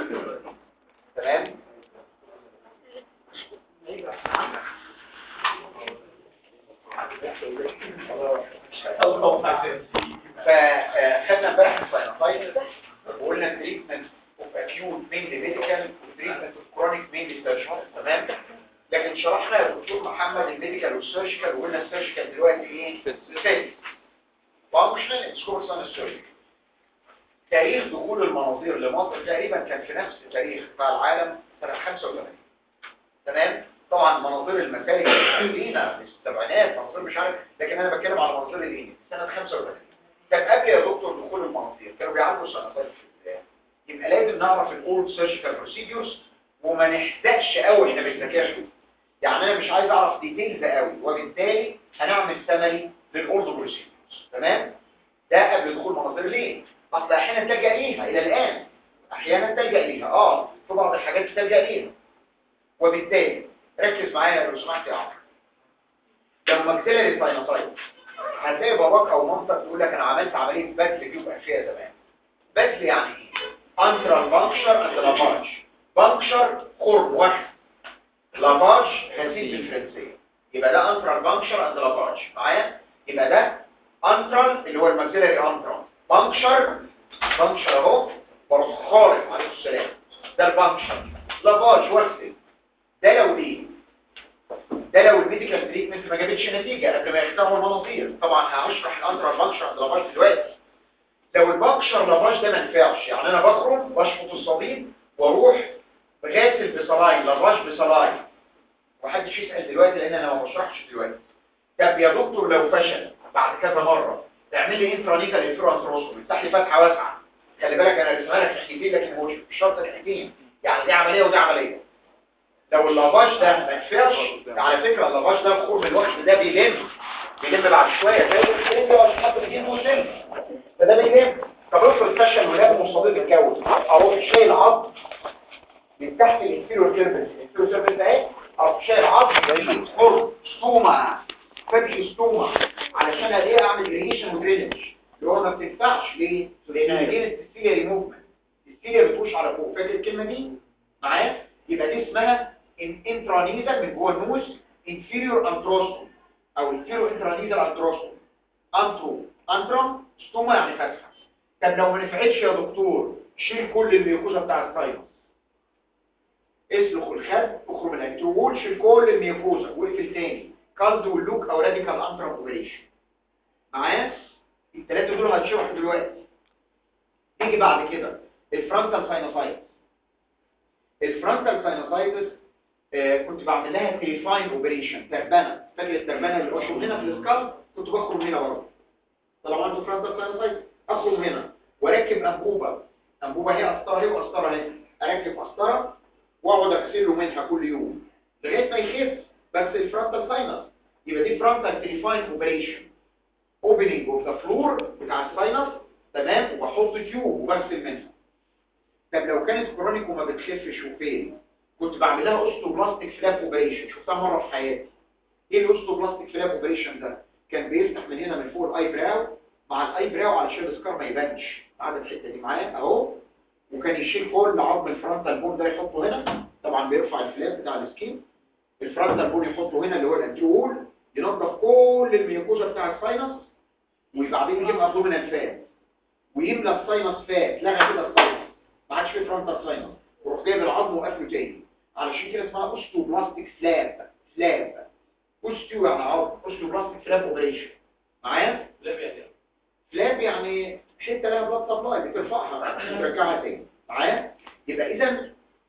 تمام فخدنا امبارح الساينوسايتس وقلنا التريتمنت اوف اكيوت مينلي ميديكال والتريتمنت اوف كرونيك مينلي سيرجيكال تمام لكن شرحنا يا دكتور محمد الميديكال والسيرجيكال وقلنا السيرجيكال دلوقتي ايه؟ ست فانكشنال سكور سان السيرجيكال تاريخ دخول المناظير لمصر تقريبا كان في نفس تاريخ بتاع العالم سنة 85 تمام طبعا مناظير المسالك القديمة في السبعينات مناظير مش عارف لكن انا بتكلم على مناظير الايه سنة 85 كان قبل يا دكتور دخول المناظير كانوا بيعالجوا سنوات في البداية يبقى لازم نعرف الاولد سيرجيكال بروسيديورز وما نحدقش قوي احنا بنذاكرها يعني انا مش عايز اعرف ديتيلز قوي وبالتالي هنعمل سمري للاولد بروسيديورز تمام ده قبل دخول مناظير ليه اصل احيانا تلجأ ليها الى الان احيانا تلجأ ليها اه في بعض الحاجات تلجأ ليها وبالتالي ركز معايا لو سمحت يا عمرو لما اكسلري ساينوسايت هتلاقي باباك او مامتك تقول لك انا عملت عمليه بتل جيوب انفيه زمان بتل يعني ايه انترال بانكشر اند لافاج بانكشر خرم واحد لافاج غسيل بالفرنسيه يبقى ده انترال بانكشر اند لافاج معايا يبقى ده انترال اللي هو الماكسيلري انترال بانكشر بانكشر اهو بروح خارج عليه السلام ده البانكشر لافاج واغسل ده لو ايه ده لو الميديكال تريتمنت ما جابتش نتيجه قبل ما يختاروا المناظير طبعا هشرح الانترال بانكشر لافاج دلوقتي لو البانكشر لافاج ده ما نفعش يعني انا بخرج بشفط الصديد واروح غاسل بصلاين لافاج بصلاين ومحدش يسال دلوقتي لان انا ما بشرحش دلوقتي طب يا دكتور لو فشل بعد كذا مره تعمل لي انترانيكال انفيرانتروسكوبي افتح لي فتحه واسعه خلي بالك انا رسمها لك ناحيتين لكن هو مش شرط ناحيتين يعني دي عمليه ودي عمليه لو اللافاج ده ما نفعش على فكره اللافاج ده الخرم الواحد ده بيلم بيلم بعد شويه زي السلم ده ولا حد بيجيب مسلم فده بيلم طب افرض فشل ولاد مصابين اتجوز اروح شايل عظم من تحت الانفيرور كيرفس الانفيرور كيرفس ده ايه اروح شايل عظم زي خرم ستوما فتح ستوما علشان الاقي اعمل ريليشن ودرينج اللي هو ما بتنفعش ليه؟ لان هجين السيلياري موفمنت السيليا بتخش على فوق فاكر الكلمه دي معايا يبقى دي اسمها انترانيزال من جوه النوز انفيريور انتروستوم او انفيريور انترانيزال انتروستوم انترو انترم ستوما يعني فتحه طب لو ما نفعتش يا دكتور شيل كل الميوكوزا بتاع الساينس اسلخ الخد اخرج من الانترول شيل كل الميوكوزا واقفل تاني كالد واللوك او راديكال انترم اوبريشن معايا الثلاثه دول هتشرحوا دلوقتي تيجي بعد كده الفرونتال ساينوسايتس الفرونتال ساينوسايتس آه كنت بعمل لها تريفاين اوبريشن تربنه فاكر التربنه اللي بخرج هنا في السكال كنت بخرج هنا برضه طالما عنده فرونتال ساينوسايتس اخرج هنا واركب انبوبه انبوبه هي قسطره هي وقسطره هنا اركب قسطره واقعد اغسله منها كل يوم لغايه ما يخف بس الفرونتال ساينس يبقى دي فرونتال تريفاين اوبريشن اوبننج اوف ذا فلور بتاع الساينس تمام وبحط تيوب وبغسل منها طب لو كانت كرونيك وما بتخفش وفين كنت بعمل لها اوستوبلاستيك فلاب اوبريشن شفتها مره في حياتي ايه الاوستوبلاستيك فلاب اوبريشن ده كان بيفتح من هنا من فوق الاي براو مع الاي براو علشان السكار ما يبانش قاعد الحته دي معايا اهو وكان يشيل كل عظم الفرونتال بون ده يحطه هنا طبعا بيرفع الفلاب بتاع السكين الفرونتال بون يحطه هنا اللي هو الانتيول ينظف كل الميوكوزا بتاع الساينس وبعدين يجيب ابدومينال فات ويملى الساينس فات لغى كده الساينس ما عادش فيه فرونتال ساينس وروح جايب العظم وقفله تاني علشان كده اسمها اوستوبلاستيك سلاب سلاب اوستيو يعني عظم اوستوبلاستيك سلاب اوبريشن معايا لا بيعمل فلاب يعني حته لها بلاد سبلاي بترفعها وترجعها تاني معايا يبقى اذا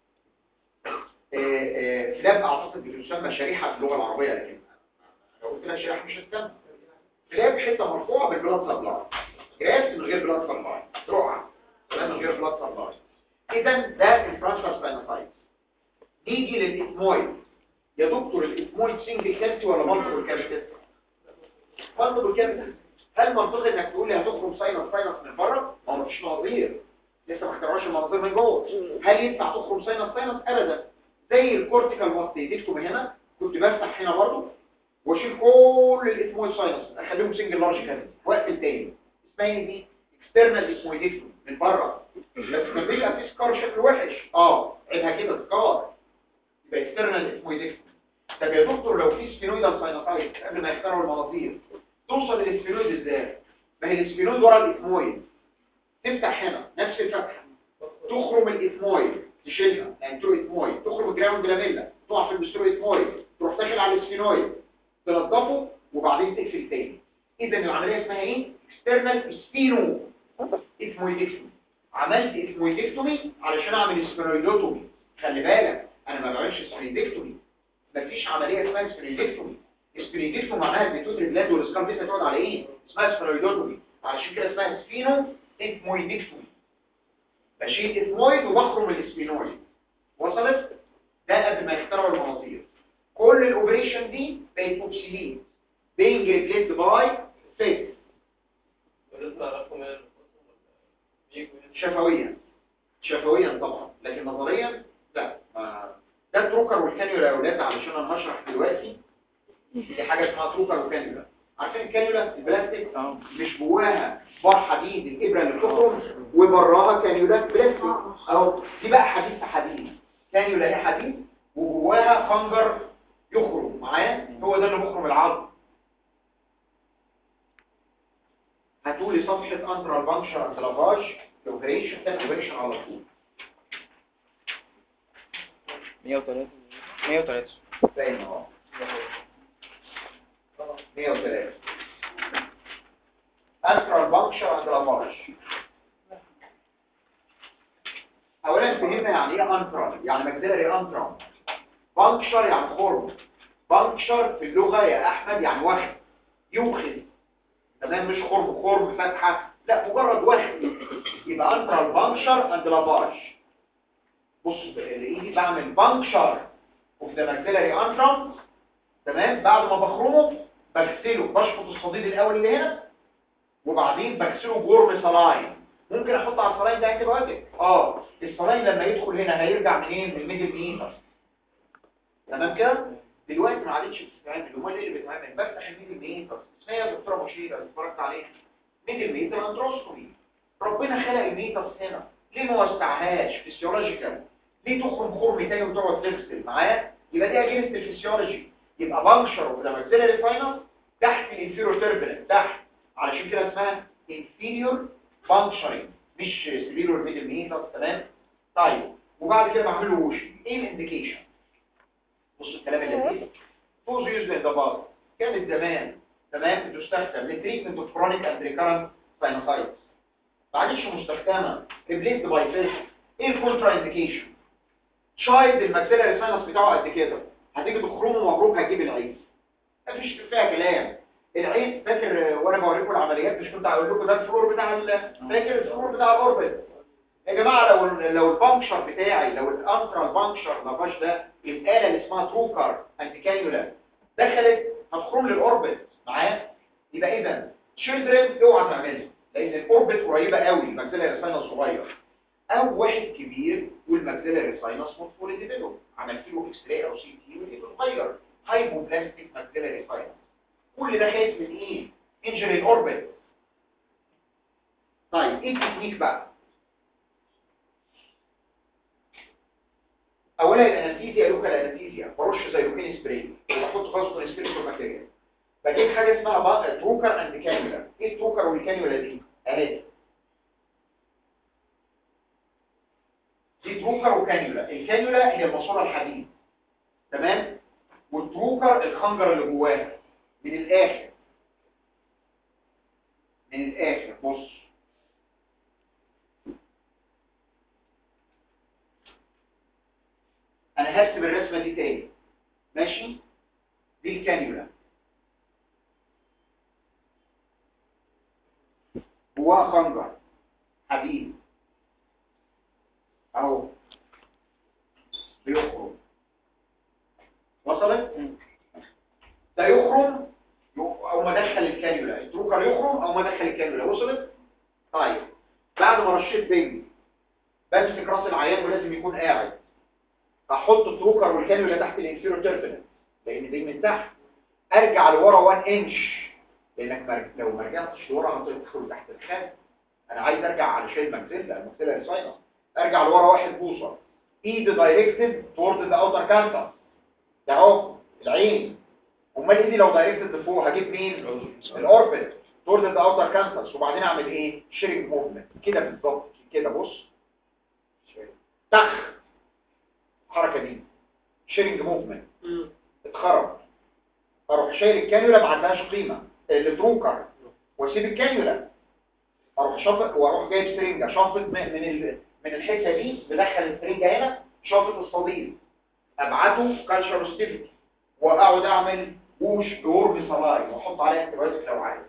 فلاب اعتقد بتسمى شريحه في اللغه العربيه لكن لو قلت لها شريحه مش هتسمى فلاب حته مرفوعه بالبلاد سبلاي جراس من غير بلاد سبلاي رقعه تمام من غير بلاد سبلاي اذا ده الفرانشر ساينوسايتس نيجي للاسمويد يا دكتور الاسمويد سنجل كابتي ولا مالتيبل كابتي مالتيبل كابتي هل منطقي انك تقول لي هتخرج ساينس ساينس من بره ما هو مفيش مناظير لسه ما اخترعوش المناظير من جوه هل ينفع تخرج ساينس ساينس ابدا زي الكورتيكال ماستي ديكتوم هنا كنت بفتح هنا برضه واشيل كل الاسمويد ساينس اخليهم سنجل لارج كابتي واقفل تاني اسمها ايه دي اكسترنال اسمويدكتوم من بره بس كان بيبقى في سكار شكله وحش اه عيبها كده سكار يبقى اكسترنال اسمويدكتومي طب يا دكتور لو في سفينويدال ساينوسايت قبل ما يخترعوا المناظير توصل للسفينويد ازاي ما هي السفينويد ورا الاثمويد تفتح هنا نفس الفتحه تخرم الاثمويد تشيلها يعني تروح اثمويد تخرم الجراوند لاميلا تقع في البسترو اثمويد تروح داخل على السفينويد تنضفه وبعدين تقفل تاني اذا العمليه اسمها ايه اكسترنال سفينو اثمويدكتومي عملت اثمويدكتومي علشان اعمل سفينويدوتومي خلي بالك انا ما بعملش سفينويدكتومي مفيش عمليه اسمها سفينويدكتومي السفينويدكتومي معناها البيتوتري جلاند والسكار دي بتقعد على ايه اسمها سفينويدوتومي علشان كده اسمها سفينو اثمويدكتومي بشيل اثمويد وبخرم الاسفينويد وصلت ده قبل ما يخترعوا المناظير كل الاوبريشن دي بقت اوبسيليت being replaced by فيت شفويا شفويا طبعا لكن نظريا لا ما ده التروكر والكانيولا يا اولاد علشان انا هشرح دلوقتي دي حاجه اسمها تروكر وكانيولا عارفين الكانيولا البلاستيك مش جواها بار حديد الابره اللي بتخرج وبراها كانيولا بلاستيك اهو دي بقى حديد في حديد كانيولا هي حديد وجواها خنجر يخرج معايا هو ده اللي بيخرم العظم هاتولي صفحة انترال بانكشر اند لافاج اوبريشن ده اوبريشن على طول 103 103 باين اهو 103 انترال بانكشر اند لافاج اولا فهمنا يعني ايه انترال يعني ماكسيلاري انترال بانكشر يعني خرم بانكشر في اللغة يا احمد يعني وخم يوخم تمام مش خرم خرم فتحة لا مجرد وخم يبقى انترال بانكشر اند لافاج بص الايدي بعمل بانكشر اوف ذا ماكسيلاري انترال تمام بعد ما بخرمه بغسله بشفط الصديد الاول اللي هنا وبعدين بغسله بورم صلاين ممكن احط على الصلاين ده انتي اه الصلاين لما يدخل هنا هيرجع منين من الميدل ميتر تمام كده دلوقتي ما عادتش بتتعمل امال ايه اللي بتتعمل بفتح الميدل ميتر اسمها يا دكتوره مشيره اتفرجت عليها ميدل ميتر اندروسكوبي ربنا خلق الميتر هنا ليه ما وسعهاش فيسيولوجيكال ليه تخرم خرم تاني وتقعد تغسل معايا يبقى دي اجنست الفسيولوجي يبقى بنشر ولا ماكسيلاري فاينل تحت الانفيريور تيربلنت تحت علشان كده اسمها انفيريور بانكشرنج مش سبيريور ميدل ميتر تمام طيب وبعد كده بعمل له ووشنج ايه الانديكيشن بص الكلام اللي فيه توز يوز للدبار كانت زمان تمام بتستخدم للتريتمنت اوف كرونيك اند ريكارنت ساينوسايتس ما عادش مستخدمه ريبليسد باي فيش ايه الكونترا انديكيشن شايد الماكسيلاري ساينس بتاعه قد كده هتيجي تخرمه مبروك هتجيب العين مفيش فيها كلام العين فاكر وانا بوريكم العمليات مش كنت هقول لكم ده الفلور بتاع ال- فاكر الفلور بتاع الاوربت يا جماعه لو ال- لو البانكشر بتاعي لو الانترال بانكشر لافاش ده الاله اللي اسمها تروكر انتي كانيولا دخلت هتخرم لي الاوربت معايا يبقى اذا تشيلدرن اوعى تعملها لان الاوربت قريبه قوي الماكسيلاري ساينس صغير او واحد كبير والماكسيلاري ساينس مطفول ديفلوب عملت له اكس راي او سي تي ولقيته اتغير هايبوبلاستيك ماكسيلاري ساينس كل ده خايف من ايه انجري الاوربت طيب ايه التكنيك بقى اولا الانستيزيا لوكال انستيزيا برش زيروكين سبراي وبحط فاسكو سبراي في الماتيريال بجيب حاجه اسمها بقى تروكر اند كانيولا ايه التروكر والكانيولا دي اهي دي تروكر وكانيولا الكانيولا هي الماسوره الحديد تمام والتروكر الخنجر اللي جواها من الاخر من الاخر بص انا هرسم الرسمه دي تاني ماشي دي الكانيولا جواها خنجر حديد اهو بيخرج وصلت ده يخرم او ما دخل الكانيولا التروكر يخرم او ما دخل الكانيولا وصلت طيب بعد ما رشيت بيبي بمسك راس العيان ولازم يكون قاعد احط التروكر والكانيولا تحت الانفيرو تيربنال لان دي من تحت ارجع لورا 1 انش لانك مر... لو ما رجعتش لورا هتدخل تحت الخد انا عايز ارجع على شيء الماكسيلا الماكسيلا ساينس ارجع لورا واحد بوصه ايد دايركتد تورد ذا اوتر كانسر ده اهو العين امال ايدي لو دايركتد لفوق هجيب مين الاوربت تورد ذا اوتر كانسر وبعدين اعمل ايه شيرنج موفمنت كده بالظبط كده بص تخ الحركه دي شيرنج موفمنت اتخرب اروح شايل الكانيولا ما عندهاش قيمه التروكر واسيب الكانيولا اروح شافط واروح جايب سرنجه شافط من من ال- من الحته دي بدخل السرنجه هنا شافط الصديد ابعته كالشروستيفيتي واقعد اعمل ووش بورم صلاي واحط عليها انتباهاتك لو عايز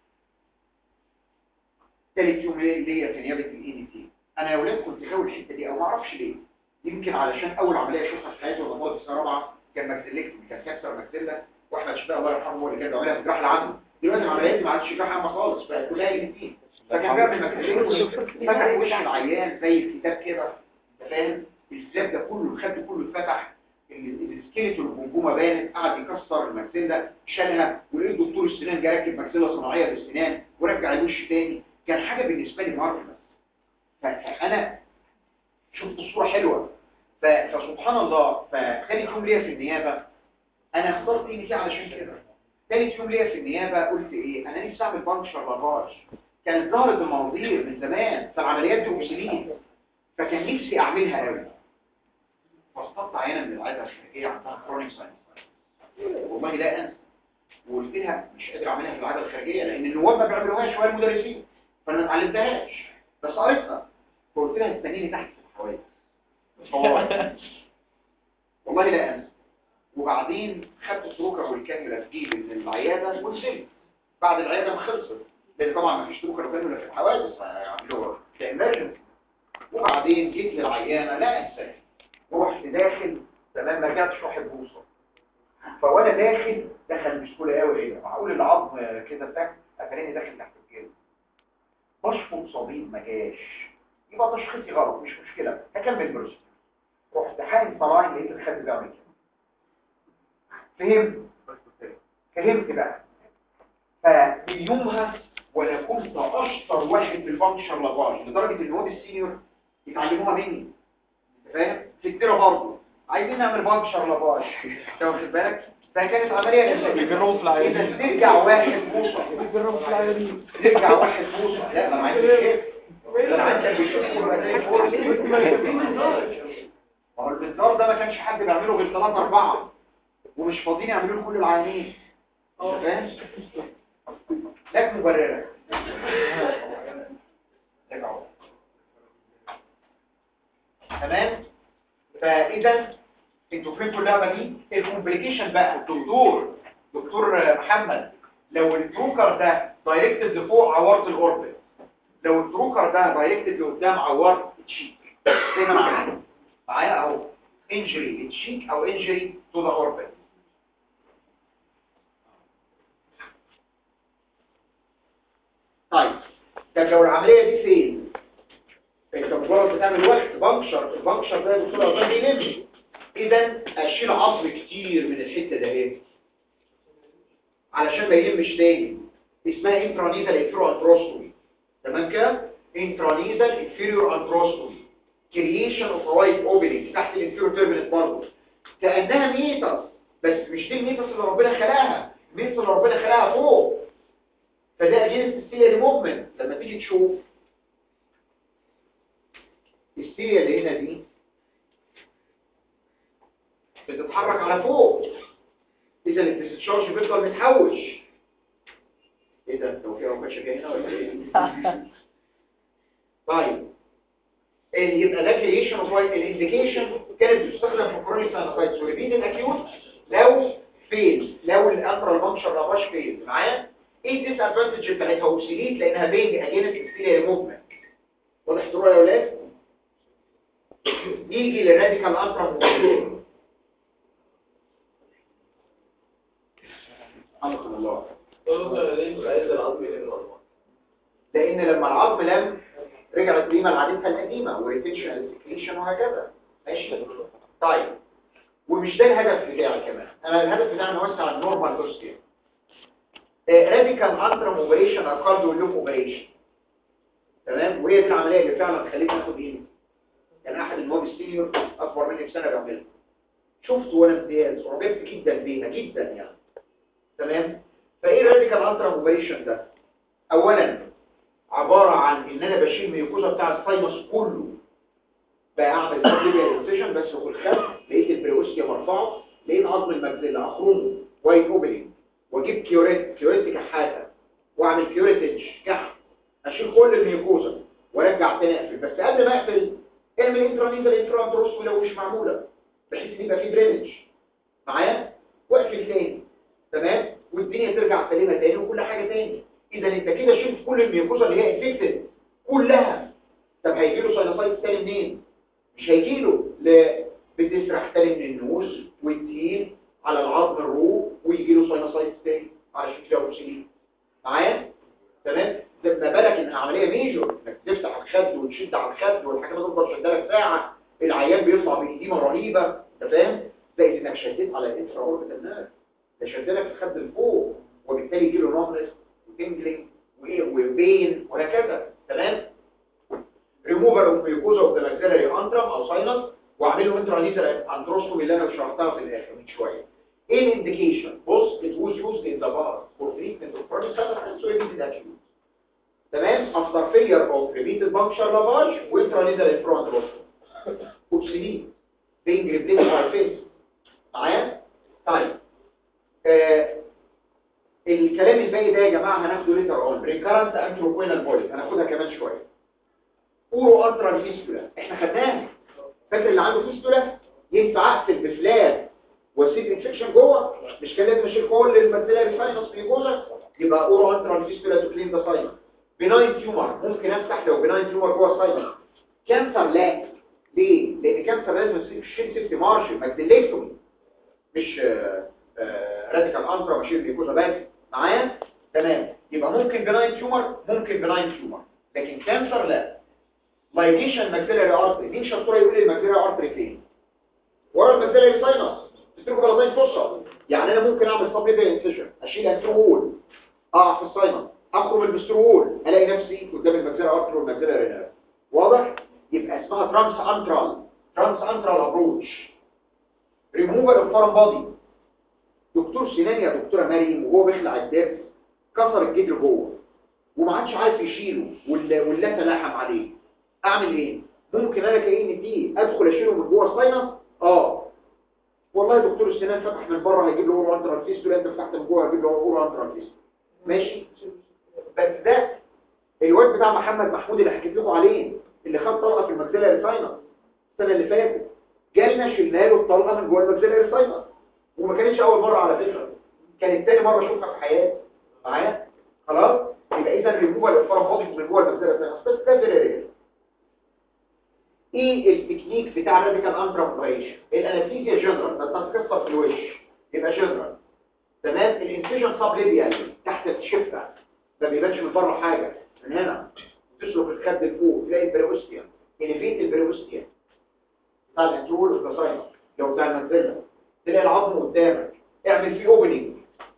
تالت يوم ليه ليا في نيابه الاي دي تي انا يا ولاد كنت غاوي الحته دي او ما اعرفش ليه يمكن علشان اول عمليه اشوفها في حياتي وانا طالب في سنه رابعه كان ماكسيلكتومي كان كسر ماكسيلا واحمد شفاء الله يرحمه هو اللي كان بيعملها في الجراحه العامه دلوقتي العمليات دي ما عادش جراحه عامه خالص بقت كلها اي دي تي فكان بيعمل ماكسيلكتومي فتح وش العيان زي الكتاب كده انت فاهم الكتاب ده كله الخد كله اتفتح ال- السكيلتون الجمجمه بانت قعد يكسر الماكسيلا شالها ولقيت دكتور السنان جه ركب ماكسيلا صناعيه بالسنان ورجع الوش تاني كان حاجه بالنسبه لي مارفلس فانا شفت الصوره حلوه ف- فسبحان الله فثالث يوم ليا في النيابه انا اخترت ايه دي علشان كده ثالث يوم ليا في النيابه قلت ايه انا نفسي اعمل بانكشر لافاج كانت ظهرت المناظير من زمان فالعمليات دي اوبسليت فكان نفسي اعملها قوي فاصطدت عينه من العياده الخارجيه عندها كرونيك ساينس والله لا انسى وقلت لها مش قادر اعملها في العياده الخارجيه لان النواب ما بيعملوهاش ولا المدرسين فانا ما اتعلمتهاش بس قريتها فقلت لها استنيني تحت في الحوادث والله والله لا انسى وبعدين خدت السروكر والكانيولا في جيبي من العياده ونزلت بعد العياده ما خلصت لان طبعا ما فيش سروكر وكانيولا في الحوادث هيعملوها كامرجنسي وبعدين جيت للعيانه لا انساها ورحت داخل تمام ما رجعتش واحد بوصه فوانا داخل دخل بسهوله قوي ايه معقول العظم كده تك اتريني داخل تحت الجلد بشفط صديد ما جاش يبقى تشخيصي غلط مش مشكله هكمل برسل رحت حاين طلعين لقيت الخد بيعمل كده فهمت فهمت بقى فمن يومها وانا كنت اشطر واحد في الفانكشن لافاج لدرجه ان الواد السينيور يتعلموها مني فاهم في الديره برضه عايزين نعمل فانكشن لافاج انت واخد بالك فكانت عمليه لذيذه بيجربوا في العيادين. اذا ترجع واحد موسى بيجربوا في العيادين ترجع واحد موسى لا ما انا عايز الشيف ده انا عايزك بيشوف يبقى زي الفل ما هو البنزار ده ما كانش حد بيعمله غير ثلاثة أربعة ومش فاضيين يعملوه لكل العيانين أنت فاهم؟ لك مبررة رجعوا تمام فإذا انتوا فهمتوا اللعبة دي الكومبليكيشن بقى الدكتور دكتور محمد لو التروكر ده دايركتد لفوق عورت الاوربت لو التروكر ده دايركتد لقدام عورت التشيك زي ما انا عملت معايا اهو انجري التشيك او انجري تو ذا اوربت طيب طب لو العمليه دي فين انت مجرد بتعمل وقت بنكشر البنكشر ده يا دكتور ده بيلم اذا اشيل عظم كتير من الحته ده اهي علشان ما يلمش تاني اسمها انترانيزال انفيرو انتروستومي تمام كده انترانيزال انفيريور انتروستومي كرييشن اوف رايت اوبننج تحت الانفيرو تيربنت برضه كانها ميتس بس مش دي الميتس اللي ربنا خلقها الميتس اللي ربنا خلقها فوق فده اجينست السيريال موفمنت لما تيجي تشوف السيريال اللي هنا دي بتتحرك على فوق اذا الديسشارج بيفضل متحوش ايه ده لو في عقشه جايه هنا ولا ايه طيب إيه يبقى ده كريشن اوف رايت الانديكيشن كانت بتستخدم في كرونيك ساينوسايتس وريبيت الاكيوت لو فين لو الانترال بانكشر لافاش فين معايا ايه الديس ادفانتج بتاعتها اوبسيليت لانها بينج اجينست السيريال موفمنت واضح الصوره يا اولاد نيجي للراديكال انترا أمر الله لأن لما العظم لم رجعت قيمة لعادتها القديمة وريتنشن سكريشن وهكذا ماشي طيب ومش ده الهدف بتاعي كمان أنا الهدف بتاعي نوسع النورمال دوسكيل راديكال انترم اوبريشن او كارديو لوب اوبريشن تمام وهي دي العمليه اللي فعلا خلتني اخد ايه كان احد النواب السينيور اكبر مني بسنه بيعملها شفت وانا امتياز وعجبت جدا بيها جدا يعني تمام فايه الراديكال انترا موبيليشن ده اولا عباره عن ان انا بشيل ميوكوزا بتاع الساينس كله بقى اعمل سبليبيال انسيشن بس في الخلف لقيت البريوسيا مرفوعه لقيت عظم المجزله اخرمه وايت اوبننج واجيب كيوريت كيوريت كحاته واعمل كيوريتج كح اشيل كل الميوكوزا وارجع تاني اقفل بس قبل ما اقفل اعمل انترانيزال انترانتروس لو مش معموله بحيث ان يبقى في درينج معايا واقفل تاني تمام والدنيا ترجع سليمه تاني وكل حاجه تاني اذا انت كده شلت كل الميوكوزا اللي هي انفكتد كلها طب هيجي له ساينوسايتس تاني منين مش هيجي له لا بتسرح تاني من النوز والتين على العظم الروح ويجي له ساينوسايتس تاني على شكل اوكسيلين معايا تمام ده ما بالك انها عمليه ميجور انك تفتح الخد وتشد على الخد والحاجه ما تفضل شدها لك ساعه العيان بيطلع بإديمة رهيبة انت فاهم زي انك شديت على الانترا اوربيتال نيرف ده شد لك الخد لفوق وبالتالي يجي له نومنس وتنجلينج وايه وبين وهكذا تمام ريموفر اوف ميوكوزا اوف ذا ماكسيلاري انترم او ساينس واعمل له انترانيزال اندروسكوبي اللي انا شرحتها في الاخر من شويه ايه الانديكيشن بص it was used in the past for treatment of chronic sinus so it is acute تمام after failure of repeated puncture lavage وانترانيزال انفرونتروسكوبي اوكسيلين being replaced by face معايا طيب آه الكلام الباقي ده يا جماعه هناخده ليتر اون ريكارنت انتروبوينال بولي هناخدها كمان شويه اورو انترال فيستولا احنا خدناها فاكر اللي عنده فيستولا ينفع اقفل بفلاب واسيب انفكشن جوه مش كان لازم اشيل كل الماكسيلاري ساينس ميوكوزا يبقى اورو انترال فيستولا تو كلين ذا ساينس بناين تيومر ممكن افتح لو بناين تيومر جوه الساينس كانسر لا ليه؟ لان كانسر لازم تشيل سيفتي مارشل ماكسيليكتومي مش راديكال انترا ماشين ميوكوزا بس معايا تمام يبقى ممكن بناين تيومر ممكن بناين تيومر لكن كانسر لا لايجيشن ماكسيلاري ارتري مين شطوره يقول لي الماكسيلاري ارتري فين ورا الماكسيلاري ساينس تتركوا بلطين فرصه يعني انا ممكن اعمل سبليبيال انسيشن اشيل انترول اقع في الساينس اخرج البسترول الاقي نفسي قدام الماكسيلاري ارتري والماكسيلاري رينال واضح يبقى اسمها ترانس انترال ترانس انترال ابروتش ريموفر اوف فورم بادي دكتور سنان يا دكتوره مريم وهو بيخلع الدرس كسر الجدر جوه وما عادش عارف يشيله ولا ولا تلاحم عليه اعمل ايه ممكن انا كأن دي ادخل اشيله من جوه الساينس اه والله دكتور السنان فتح من بره هيجيب له اورو انترال فيستولا انت فتحت من جوه هيجيب له اورو انترال فيستولا ماشي بس ده الواد بتاع محمد محمود اللي حكيت لكم عليه اللي خد طلقه في الماكسيلاري ساينس السنه اللي فاتت جالنا شلنا له الطلقه من جوه الماكسيلاري ساينس وما كانتش اول مره على فكره كانت تاني مره اشوفها في حياتي معايا خلاص يبقى اذا ريموفال الفرم بودي من جوه الماكسيلاري ساينس بس ده فيري ايه التكنيك بتاع الراديكال انترا اوبريشن الانستيزيا جنرال بس هتكسر في الوش يبقى جنرال تمام الانسيجن سب ليبيال تحت الشفه ما بيبانش من بره حاجه من هنا تسلك الخد لفوق تلاقي البريوستيا انفيت البريوستيا بتاع الانترول اوف ذا ساينس لو بتاع المنزله تلاقي العظم قدامك اعمل فيه اوبننج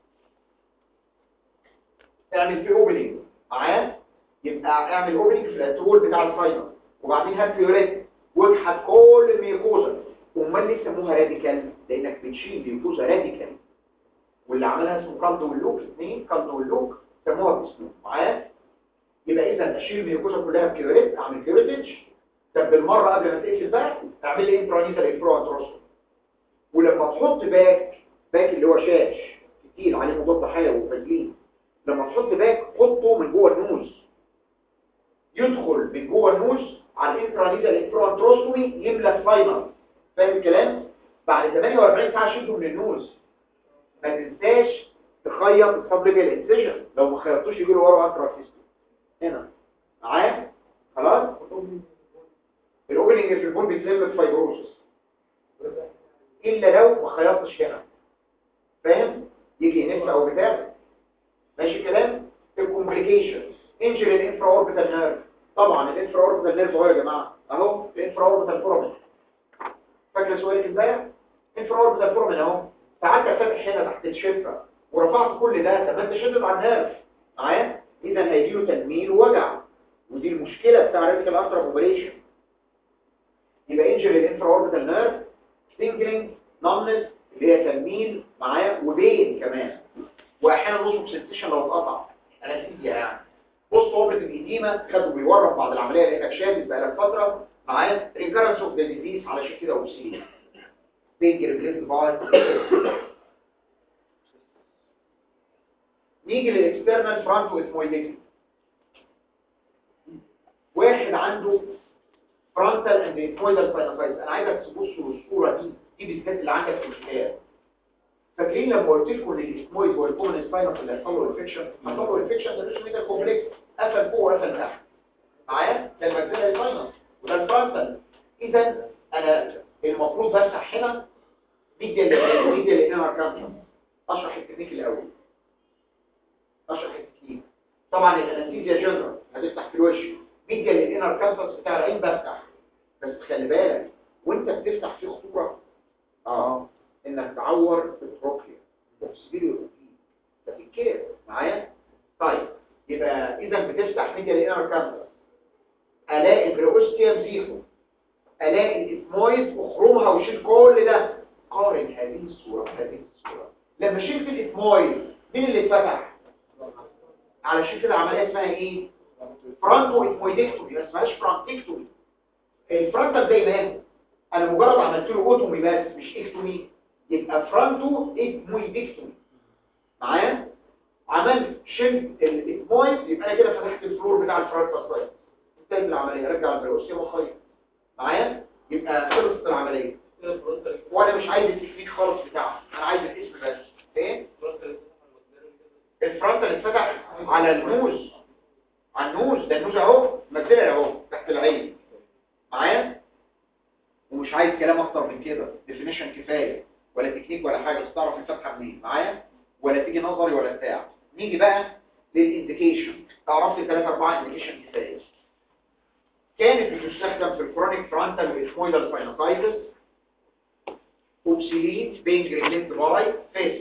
اعمل فيه اوبننج معايا يبقى اعمل اوبننج في الانترول بتاع الساينس وبعدين هات فيوريت واكحت كل الميوكوزا امال ليه سموها راديكال لانك بتشيل ميوكوزا راديكال واللي عملها اسمه كالدو واللوك اثنين كالدو واللوك سموها باسمه معايا يبقى اذا اشيل الميوكوزا كلها بكيوريت اعمل كيوريتج طب بالمره قبل ما تقفل باك اعمل لي انترانيزال انفرونتروسكوب ولما تحط باك باك اللي هو شاش كتير عليه مضاد حيوي وفازلين لما تحط باك حطه من جوه النوز يدخل من جوه النوز على الانترانيزال انفرونتروسكوبي يملى الفاينل فاهم الكلام بعد 48 ساعه شيله من النوز ما تنساش تخيط السبليبيال انسيجن لو ما خيطتوش يجي له ورا انتراكيستو هنا معايا خلاص الاوبننج في البول بيتلم بفايبروسس الا لو ما خيطتش هنا فاهم يجي ينف او بتاع ماشي كلام الكومبليكيشن انجل الانفرا اوربيتال نيرف طبعا الانفرا اوربيتال نيرف اهو يا جماعه اهو الانفرا اوربيتال فورامين فاكر سؤالك امبارح انفرا اوربيتال فورامين اهو ساعات فاتح هنا تحت الشفه ورفعت كل ده طب انت شدت على النيرف معايا اذا هيجي له تنميل ووجع ودي المشكله بتاع ريتيكال ارتر اوبريشن يبقى انجري الانفرا اوربيتال نيرف ستينجلينج نمنس اللي هي تنميل معاه وبين كمان واحيانا نصب سنسيشن لو اتقطع انستيزيا يعني بص اوبريت الاديمه خدوا بيورم بعد العمليه لانك شادد بقالك فتره معاه ريكارنس اوف ذا ديزيز علشان كده اوبسين بين ريبليس باي نيجي للاكسترنال فرونتو اثمويديك واحد عنده فرونتال اند اثمويدال ساينوسايتس انا عايزك تبصوا للصوره دي دي بالذات اللي عندك في الكتاب فاكرين لما قلت لكم ان الاثمويد هو الكومن ساينوس اللي حصل له انفكشن حصل له انفكشن ده الريشميتال كومبلكس قفل فوق وقفل تحت معايا ده الماكسيلاري ساينوس وده الفرونتال اذا انا المفروض بفتح هنا ميديا اللي ميديا الانر كانسر اشرح التكنيك الاول اشرح التكنيك طبعا الانستيزيا جنرال هتفتح في الوش ميديا الانر كانسر بتاع العين بفتح بس خلي بالك وانت بتفتح في خطوره اه انك تعور التروكليا تفسيري تفكير معايا طيب يبقى اذا بتفتح ميديا الانر كانسر الاقي البريوستيوم زيرو الاقي الاثمويد اخرمها وشيل كل ده قارن هذه الصورة بهذه الصورة لما شلت الاثمويد مين اللي اتفتح علشان كده العملية اسمها ايه فرانتو اثمويدكتومي ما اسمهاش فرانتكتومي الفرانتال زي ما هي انا مجرد عملت له اوتومي بس مش اكتومي يبقى فرانتو اثمويدكتومي معايا عملت شلت الاثمويد يبقى انا كده فتحت الفلور بتاع الفرانتال سايت انتهت العملية رجع البريوستيوم وخيط معايا يبقى خلصت العملية وانا مش عايز التكنيك خالص بتاعه انا عايز الاسم بس ايه الفرونتال اتفتح على النوز على النوز ده النوز اهو مجدلة اهو تحت العين معايا ومش عايز كلام اكتر من كده ديفينيشن كفايه ولا تكنيك ولا حاجه بس تعرف الفتحه منين معايا ولا تيجي نظري ولا بتاع نيجي بقى للانديكيشن تعرف لي 3 4 انديكيشن كفايه كانت بتستخدم في الكرونيك فرونتال والاثمويدال ساينوسايتس اوبسيلين بين جريليت باي فيس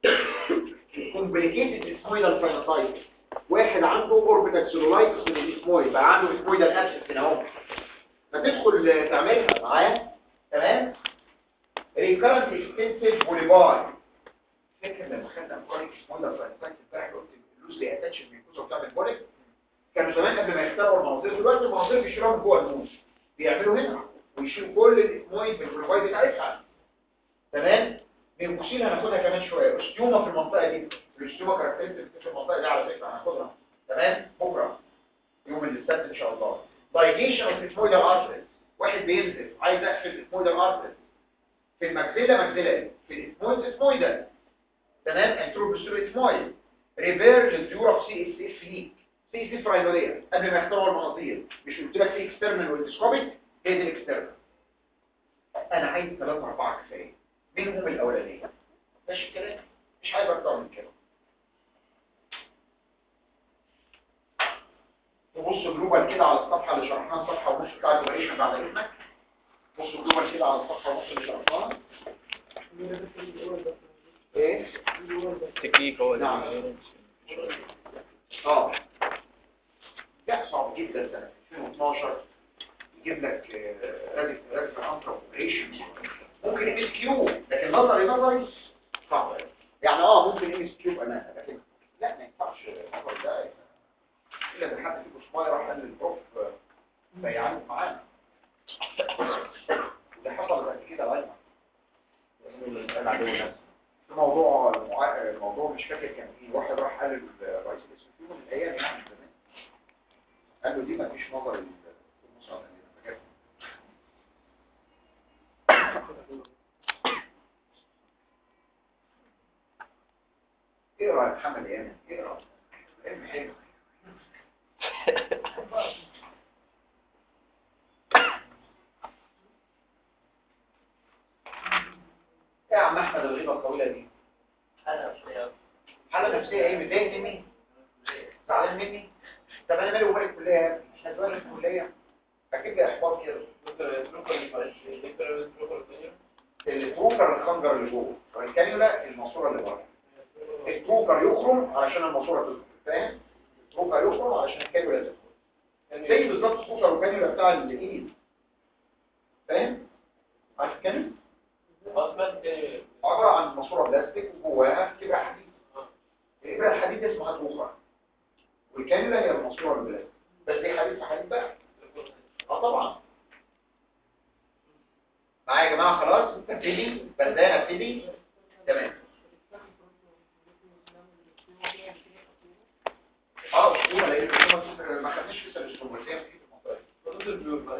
كومبليكيتد اثمويدال ساينوسايتس واحد عنده اوربيتال سيلولايتس من الاثمويد بقى عنده اثمويدال ابسس هنا اهو فتدخل تعملها معايا تمام ريكارنت اكستنسيف بوليباي فاكر لما خدنا كرونيك اثمويدال ساينوسايتس امبارح قلت اللوزلي اتاتشن ميكوزا بتعمل بوليك كانوا زمان قبل ما يخترعوا المناظير دلوقتي المناظير بيشيلوها من جوه النوز بيعملوا هنا ويشيلوا كل الاثمويد بالبوليباي بتاعتها تمام ميوكسيل هناخدها كمان شويه الاستيوما في المنطقه دي الاستيوما كاركترستيك في المنطقه دي على فكره هناخدها تمام بكره يوم السبت ان شاء الله دايليشن اوف الاثمويدال ارتريز واحد بينزل عايز اقفل الاثمويدال ارتريز في المجزله مجزله في الاثمويد اثمويدال تمام انترو بسيرو اثمويد ريفير للديورا سي اس اف ليك سي اس اف راينوريا قبل ما يختاروا المناظير مش قلت لك في اكسترنال والاندسكوبيك هي دي الاكسترنال انا عايز ثلاثة اربعة كفاية منهم الاولانية ماشي الكلام مش عايز اكتر من كده نبص جلوبال كده على الصفحة اللي شرحناها الصفحة ونص بتاع الاوبريشن بعد اذنك بص جلوبال كده على الصفحة ونص اللي شرحناها ايه تكنيك هو ده. نعم. اه ده صعب جدا سنة 2012 يجيب لك راديف راديف انترا اوبريشن ممكن ام اس كيو لكن نظري نظري صعب يعني اه ممكن ام اس كيو امانه لكن لا ما ينفعش النظر ده الا اذا حد فيكم صغير راح قال للبروف بيعاني معانا ده حصل بعد كده العلم الموضوع المع- الموضوع مش فاكر كان ايه واحد راح قال للرئيس الاسم في يوم من الايام يعني من زمان قال له دي ما فيش نظر المساعدة اقرا يا محمد يا اقرا علم حلو ايه يا عم احمد الغيبه الطويله دي حاله نفسيه ايه متضايق مني زعلان مني طب انا مالي ومال الكليه يا ابني احنا زمان في الكليه اجيب لي احباط كده التروكر الخنجر اللي جوه والكانيولا الماسوره اللي بره التروكر يخرم علشان الماسوره تدخل فاهم التروكر يخرم علشان الكانيولا تدخل زي بالظبط السوبر وكانيولا بتاع الايد فاهم عارف الكانيولا عباره عن ماسوره بلاستيك وجواها تبقى حديد يبقى الحديد اسمها توخه والكانيولا هي الماسوره البلاستيك بس دي حديد في حديد بقى اه طبعا معايا يا جماعه خلاص ابتدي بردان ابتدي تمام اه اسطوره لان الاسطوره ما خدناش لسه الاسطوره بس هي في المنطقه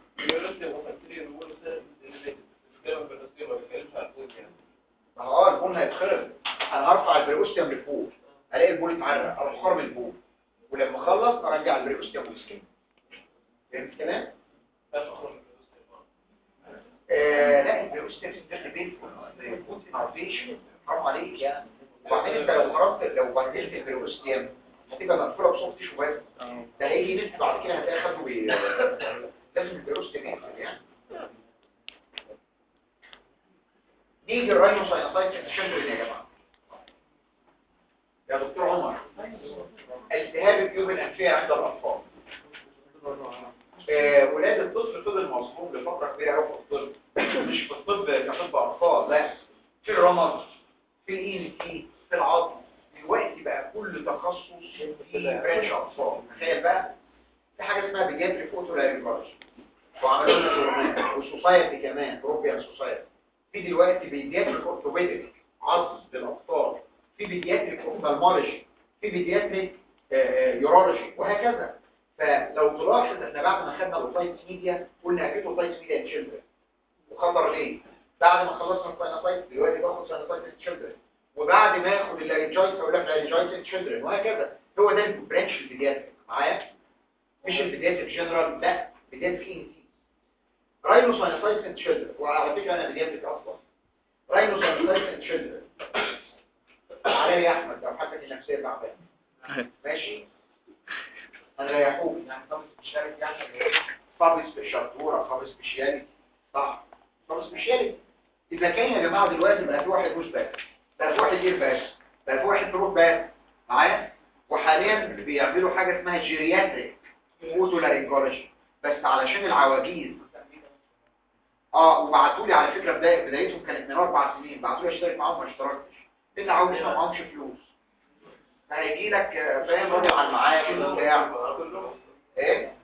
ما هو اه البول هيتخرب انا هرفع البريوستيوم لفوق الاقي البول اتعرق اروح خرم البول ولما اخلص ارجع البريوستيوم والسكين فهمت الكلام؟ آه لا البريوستيوم ده بين يكون انوفيشن حرام عليك يعني وبعدين انت لو خرجت لو بدلت البريوستيوم هتبقى مقفوله بصوت تيشو بس ده هيجي نفس بعد كده هتلاقي خده بي... لازم البريوستيوم يقفل يعني نيجي الراينوساينوسايتس الشندرين يا جماعه يا دكتور عمر التهاب الجيوب الانفيه عند الاطفال آه، ولاد الطفل فضل مصموم لفتره كبيره قوي في الطب مش في الطب كطب اطفال لا في الرمد في الاي ان تي في العظم دلوقتي بقى كل تخصص في برانش اطفال تخيل بقى في حاجه اسمها بيجاتريك اوتولارينجولوجي وعملوا لنا جورنال وسوسايتي كمان اوروبيان سوسايتي في دلوقتي بيدياتريك اورثوبيديك عظم للاطفال في بيدياتريك اوفثالمولوجي في بيدياتريك يورولوجي وهكذا فلو تلاحظ احنا بعد ما خدنا الاوتايتس ميديا قلنا اكيد اوتايتس ميديا ان تشيلدرن وخطر ليه بعد ما خلصنا الساينوسايتس دلوقتي باخد ساينوسايتس ان تشيلدرن وبعد ما اخد اللارنجايتس اقول لك لارنجايتس ان تشيلدرن وهكذا هو ده البرانش البيدياتريك معايا مش البيدياتريك جنرال لا بيدياتريك ان تي راينوساينوسايتس ان تشيلدرن وعلى فكره انا بيدياتريك اصلا راينوساينوسايتس ان تشيلدرن علي يا احمد لو حالتك النفسيه تعبانه ماشي هنريحوك يعني طب سبيشاليتي يعني طب سبيشالتورا طب سبيشاليتي صح طب سبيشاليتي اذا كان يا جماعه دلوقتي بقى في واحد روش بس بقى في واحد اير بس بقى في واحد تروح بس معايا وحاليا بيعملوا حاجه اسمها جيرياتريك اوتولارينجولوجي بس علشان العواجيز اه وبعتوا لي على فكره بدايه بدايتهم كانت من اربع سنين بعتوا لي اشترك معاهم ما اشتركتش لان عاوز ما معاهمش فلوس هيجي لك آه، فاهم راجل على المعاش وبتاع ايه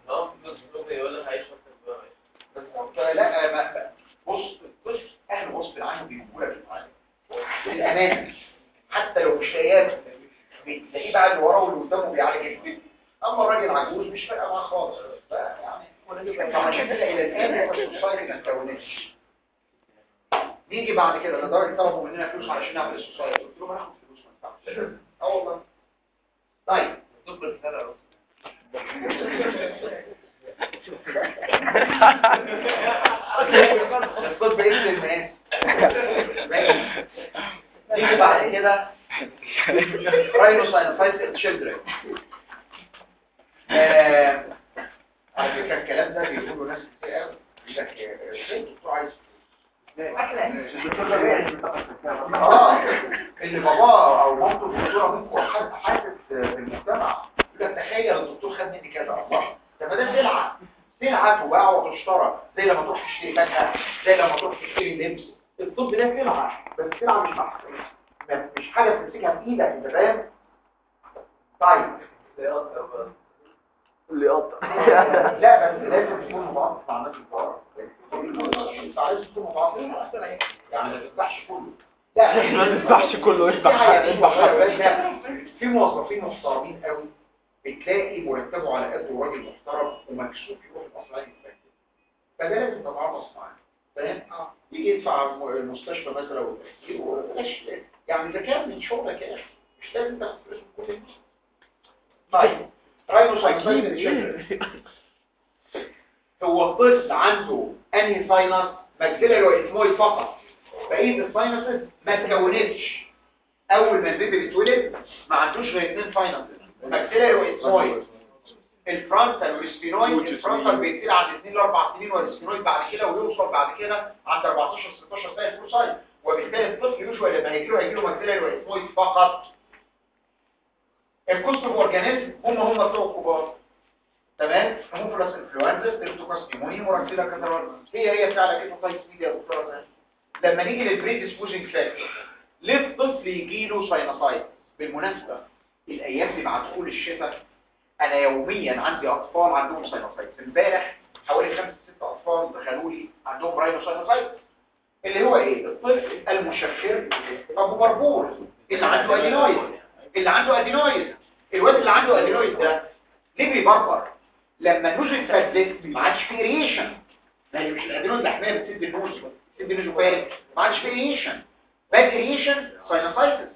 بالظبط لا ما- بص بص اهل غصب عنه بيجيبوا لك المعالج للامانه حتى لو مش لاقياه بتلاقيه بقى اللي وراه واللي قدامه بيعالج البيت اما الراجل عجوز مش فارقه معاه خالص يعني فعشان كده الى الان هو السوسايتي ما اتكونتش نيجي بعد كده لدرجه طلبوا مننا فلوس علشان نعمل السوسايتي قلت لهم هاخد فلوس ما ينفعش اه والله طيب الطب اسم الناس ماشي نيجي بعد كده راينوساينوسايتس تشيلدرن على فكره الكلام ده بيقولوا ناس كتير قوي يقول لك آه، ازاي الدكتور عايز اه ان باباه او مامته الدكتوره ممكن حد حاسس بالمجتمع يقول لك تخيل الدكتور خد مني كذا الله ده ما ده سلعه سلعه تباع وتشترى زي لما تروح تشتري فاكهه زي لما تروح تشتري لبس الطب ده سلعه بس السلعه مش محسوبه مش حاجه تمسكها بايدك انت فاهم طيب اللي يقطع لا بس لازم تكون متعاطف مع الناس الكبار انت عايز تكون متعاطف يعني ما تفتحش كله لا ما تفتحش كله، افتح في حاجة افتح حاجة. لا، في موظفين محترمين قوي بتلاقي مرتبه على قد راجل محترم ومكسوف يروح الاصلاح يستخدم فده لازم تتعاطف معاه فاهم يجي يدفع الم- المستشفى مثلا والتأثير وبلاش يعني اذا كان من شغلك يا اخي مش لازم تاخد فلوس من كل الناس طيب راينوسايتس هو الطفل عنده انهي ساينس ماكسيلاري واسمويد فقط بقيه الساينسز ما اتكونتش اول ما البيبي بيتولد ما عندوش غير اثنين ساينسز ماكسيلاري واسمويد الفرونتال والسفينويد الفرونتال بيبتدي عند 2 ل 4 سنين والسفينويد بعد كده ويوصل بعد كده عند 14 16 سنه فول سايز وبالتالي الطفل يوشوال لما هيجي له هيجي له ماكسيلاري واسمويد فقط الكوست اوف اورجانيزم هم هم بتوع الكبار تمام هيموفيلس انفلونزا ستريبتوكوكس نيمونيا وراكسيلا كاترال هي هي بتاع الاكيتوفايتس ميديا دكتوره لما نيجي للبريديسبوزنج فاكتور ليه الطفل يجي له ساينوسايت بالمناسبه الايام دي مع دخول الشتاء انا يوميا عندي اطفال عندهم ساينوسايت امبارح حوالي خمس ست اطفال دخلوا لي عندهم راينوساينوسايت اللي هو ايه الطفل المشخر ابو بربور اللي عنده ادينويد اللي عنده ادينويد الواد اللي عنده ادينويد ده ليه بيبربر لما النوز اتفزت ما عادش فيه ريشن ما هي مش الادينويد لحميه بتسد النوز بتسد النوز فارغ ما عادش فيه ريشن باقي ريشن ساينوسايتس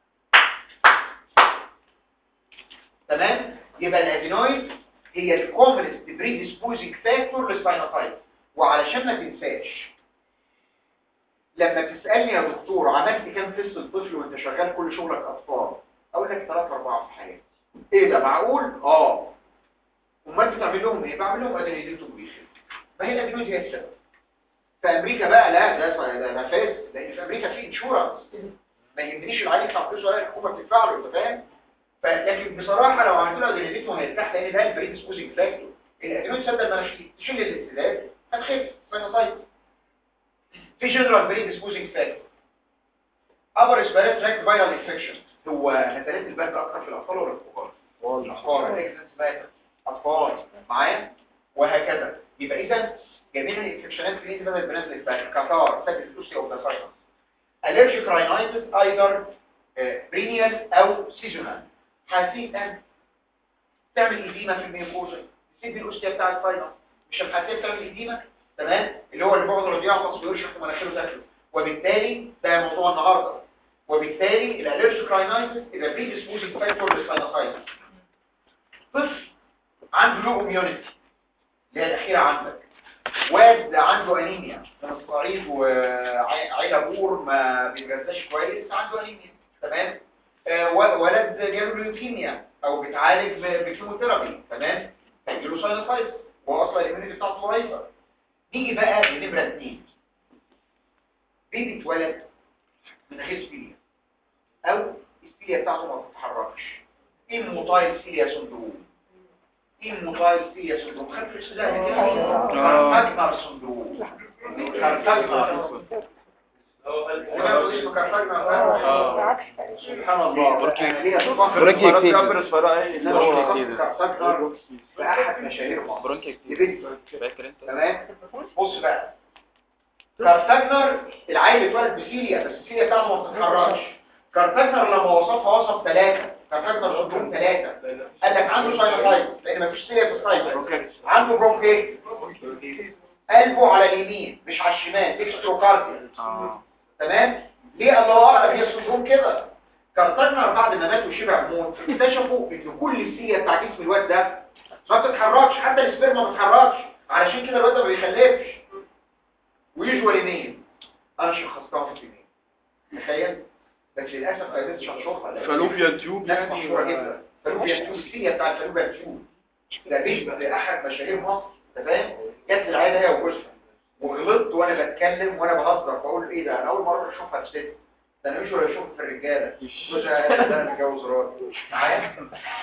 تمام يبقى الادينويد هي الكومنست بريديسبوزنج فاكتور للساينوسايتس وعلشان ما تنساش لما تسألني يا دكتور عملت كام تست الطفل وانت شغال كل شغلك اطفال اقول لك 3 4 في حياتي ايه ده معقول اه امال بتعمل لهم ايه بعمل لهم ادرينالين ما هي الادرينالين هي السبب في امريكا بقى لا ده ده ده فاس لان في امريكا في انشورنس ما يهمنيش العيل يدفع فلوس ولا الحكومه بتدفع له انت فاهم لكن بصراحه لو عملت له ادرينالين هيرتاح لان ده البريد سبوزنج فاكتور الادرينالين سبب المناخير تشيل الانسداد هتخف ساينوسايتس في جنرال بريد سبوزنج فاكتور ابر اسبيرات تراك فايرال انفكشن هو نزلات البرد اكتر في الاطفال ولا الكبار الاطفال الاكسنس ماتر اطفال معايا وهكذا يبقى اذا جميع الانفكشنات اللي بدات بنزل البرد كاتار سكت فلوسي او داسايتس allergic rhinitis either برينيال او سيزونال حاسيتا تعمل اديمه في الميوكوزا تسيب الاوستيا بتاع الفاينل مش الحاسيه بتعمل اديمه تمام اللي هو اللي بيقعد رضيع يعطس ويرشح في مناخيره تاكله وبالتالي ده موضوع النهارده وبالتالي الالرجيك راينايتس اذا بريديسبوزنج فاكتور للساينوسايتس طفل عنده لو اميونيتي اللي هي الاخيره عندك واد عنده انيميا من الصعيد وعيله بور ما بيتغذاش كويس عنده انيميا تمام آه ولد جاله ليوكيميا او بيتعالج بكيموثيرابي تمام هيجيله ساينوسايتس وهو اصلا الاميونيتي بتاعته ضعيفه نيجي بقى لنمرة اتنين بيبي اتولد من غير سبيليا او السبيليا بتاعته ما بتتحركش ايموتايل سيليا سندروم ايموتايل سيليا سندروم خدت في السلاح كارتاجنر سندروم كارتاجنر سبحان الله برونكي اكتيفيتي كارتاجنر بأحد مشاهير مصر برونكي دي اكتيفيتي بنت فاكر انت تمام بص بقى كارتاجنر العيل اتولد بسيليا بس السيليا بتاعته ما بتتحركش كارتاجنر لما وصفها وصف ثلاثة كارتاجنر سندروم ثلاثة قال لك عنده ساينوسايتس لان مفيش سيليا في الساينس عنده برونكيت قلبه على اليمين مش على الشمال ديكستروكارديا اه تمام ليه الله اعلم هي السندروم كده كارتاجنر بعد ما مات وشبع موت اكتشفوا ان كل السيليا بتاع جسم الواد ده ما بتتحركش حتى السبرما ما بتتحركش علشان كده الواد ده ما بيخلفش ويجوالي مين انا شخصتها في مين تخيل بس للاسف ما قدرتش اشوفها لأن فالوبيا تيوب ناس مشهوره جدا فالوبيا تيوب السيليا بتاع الفالوبيا تيوب ده بيشبه لاحد مشاهير مصر تمام جت العيله هي وجوزها وغلطت وانا بتكلم وانا بهزر بقول ايه ده انا اول مره اشوفها في ست ده انا مش ولا اشوفها في الرجاله جوزها قال ده انا متجوز راجل معايا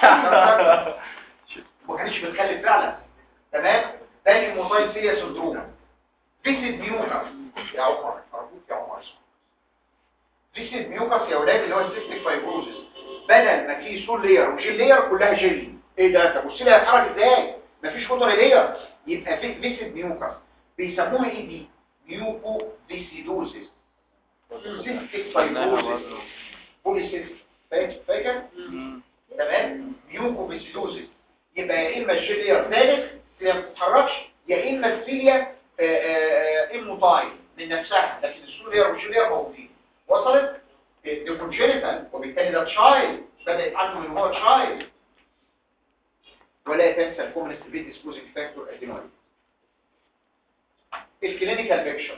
ما كانش بتخلف فعلا تمام ده ايموتايل سيريا سندروم فيسيد ميوكس يا عمر ارجوك يا عمر فيسيد ميوكس يا ولاد اللي هو السيستيك فايبروزس بدل ما في سول لير وجيل لير كلها جيلي ايه ده طب والسيل هيتحرك ازاي مفيش فوتر لير يبقى في فيسيد ميوكس بيسموها ايه دي ميوكو فيسيدوزس سيستيك فايبروزس بوليسيستيك فاكر فاكر تمام ميوكو فيسيدوزس يبقى يا اما الجيلير بالغ السيليا ما بتتحركش يا اما السيليا اموتايل من نفسها لكن السولير والجيلير موجودين وصلت ده كونجينيتال وبالتالي ده تشايلد بدا يتعلم من هو تشايلد ولا تنسى الكومنست بي ديسبوزنج فاكتور ادينويد الكلينيكال بيكشر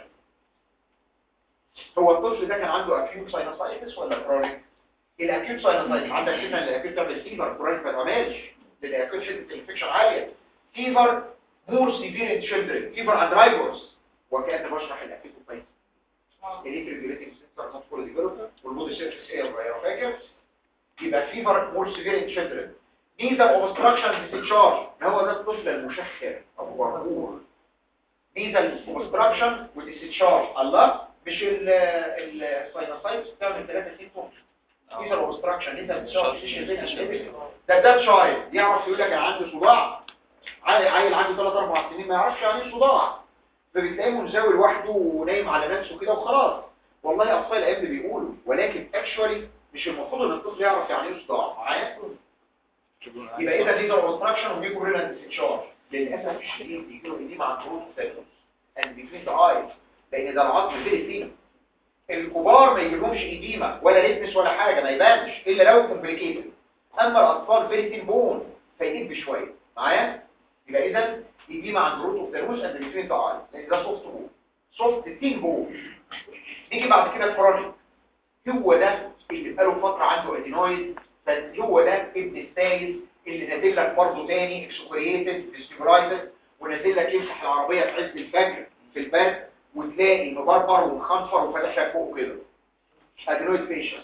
هو الطفل ده كان عنده اكيوت ساينوسايتس ولا كرونيك الاكيوت ساينوسايتس عندك شفنا ان الاكيوت تعمل فيفر كرونيك ما تعملش الاكيوت شده الانفكشن عاليه فيفر مور سيفير ان تشيلدرن فيفر اند رايبورس وكان بشرح الاكيوت كويس الانترفيريتنج سنتر نوت فول ديفلوب والمود سيرفيس اير فاكر يبقى فيفر مور سيفير ان تشيلدرن نيزل اوبستراكشن ديسشارج ما هو ده الطفل المشخر ابو بربور نيزل اوبستراكشن وديسشارج الله مش الساينوسايتس بتعمل ثلاثه سيمتوم نيزل اوبستراكشن نيزل ديسشارج ده ده تشايلد يعرف يقول لك انا عندي صداع عيل عيل عنده 3 4 سنين ما يعرفش يعني ايه صداع فبتلاقيه منزوي لوحده ونايم على نفسه كده وخلاص والله اطفال الايام دي بيقولوا ولكن اكشوالي مش المفروض ان الطفل يعرف يعني ايه صداع معايا يبقى اذا دي اوبستراكشن وميكوريلانت ديسشارج للاسف الشديد بيجي له ايديما عند روت الثالث اند بيتوين ذا ايز لان ده العظم فيري فين الكبار ما يجيلهمش ايديما ولا ليتنس ولا حاجه ما يبانش الا لو كومبليكيتد اما الاطفال فيري ثين بون فيقيد بشويه معايا يبقى اذا ايديما عند روت اوف ذا نوز اند بيتوين ذا ايز لان ده سوفت بون سوفت ثين بون نيجي بعد كده الكرونيك هو ده اللي بقاله فتره عنده ادينويد هو ده ابن السايد اللي نازل لك برضه تاني اكسكورييتد ديستيبرايتد ونازل لك يمسح العربيه في عز الفجر في البرد وتلاقي مبربر ومخنفر وفاتح لك فوق كده ادينويد فيشن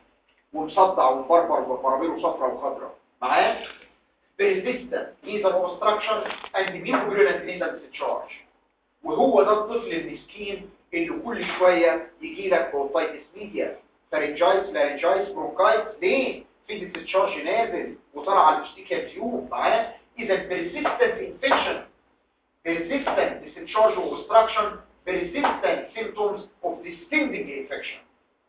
ومصدع ومبربر وبرابيره صفراء وخضراء معاه persistent nasal obstruction and mucopurulent nasal discharge وهو ده الطفل المسكين اللي كل شويه يجي لك بروتايتس ميديا فارنجايتس لارنجايتس برونكايتس ليه في ديسشارج نازل وطلع على الاستيكال تيوب معاه اذا persistent infection persistent discharge obstruction persistent symptoms of descending infection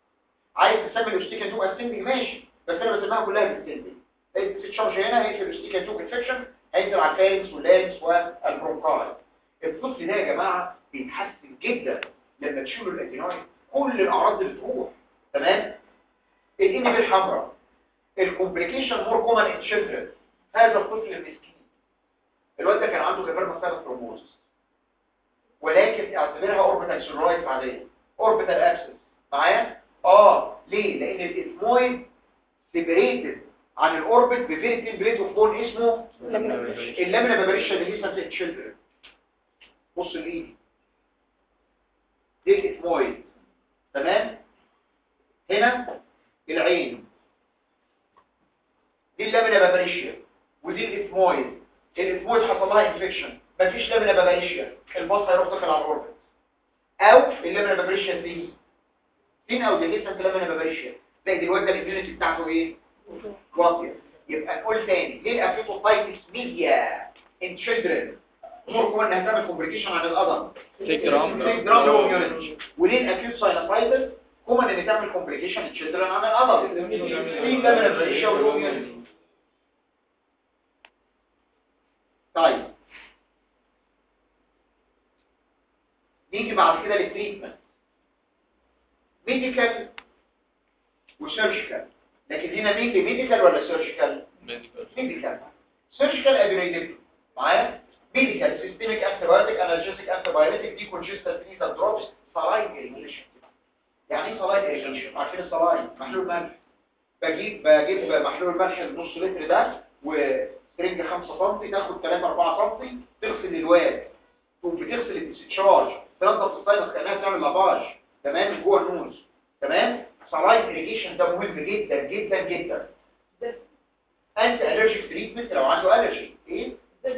عايز تسمي الاستيكال تيوب ascending ماشي بس انا بسميها كلها descending الديسشارج هنا هيقفل الاستيكال تيوب انفكشن هينزل على الفارنكس واللارنكس والبرونكاي الطفل ده يا جماعه بيتحسن جدا لما تشيلوا الادينويد كل الاعراض اللي تروح تمام الانبي الحمراء الكومبليكيشن مور كومن ان تشيلدرن هذا الطفل المسكين الواد ده كان عنده كبار مسألة ترومبوز ولكن اعتبرها اوربيتال سيرولايت عاديه اوربيتال ابسس معايا اه ليه لان الاثمويد سيبريتد عن الاوربت بفيري تمبريت اوف بون اسمه اللامينا بابريشا ديليسا في تشيلدرن بص لايدي دي الاثمويد تمام هنا العين دي اللامينا بابريشيا ودي الاثمويد الاثمويد حصل لها انفكشن مفيش لامينا بابريشيا الباص هيروح داخل على الاوربت او اللامينا بابريشيا دي فين او ديليسا في اللامينا بابريشيا زي دلوقتي ده الاميونيتي بتاعته ايه واطيه يبقى نقول تاني ليه الافيتوفايتس ميديا ان تشيلدرن مور كمان انها تعمل كومبليكيشن عن القدم جرام. جرام لو immunity. وليه الاكيوت ساينوسايتس كومن ان تعمل كومبليكيشن ان تشيلدرن عن القدم ليه ده من البريشيا والاميونيتي طيب نيجي بعد كده للتريتمنت ميديكال وسيرجيكال لكن هنا مين ميديكال ولا سيرجيكال ميديكال سيرجيكال ادرينالين معايا ميديكال سيستميك انتيبيوتيك انالجيسيك انتيبيوتيك دي كونجستال نيزال دروبس سلاين اريجيشن يعني ايه سلاين اريجيشن عارفين السلاين محلول ملح بجيب بجيب محلول ملح النص لتر ده وسرنج 5 سم تاخد 3 4 سم تغسل الواد تقوم بتغسل الديسشارج تنظف الساينس كانها بتعمل لافاج تمام جوه النوز تمام سلاين اريجيشن ده مهم جدا جدا جدا انت الرجيك تريتمنت لو عنده الرجي ايه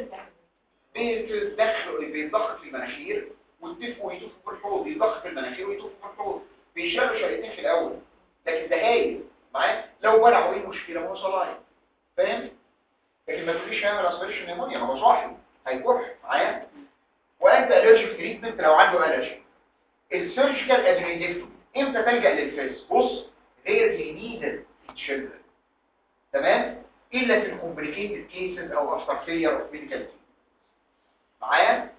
بيتدخل بيتضخ في المناخير ويتفقوا ويتوفوا في الحوض بيضخ في المناخير ويتوفوا في الحوض بيشيلوا شريطين في الاول لكن ده هايل معايا لو بلعوا ايه المشكله ما هو صلاين فاهم لكن ما تقوليش هيعمل اسبريشن نيمونيا ما هو صاحي هيكح معايا وانت الرجيك تريتمنت لو عنده الرجي السيرجيكال ادرينالين امتى تلجا للفيس بص غير نيدد تشيلدرن تمام الا في الكومبليكيتد كيسز او افتر فيلير اوف ميديكال معايا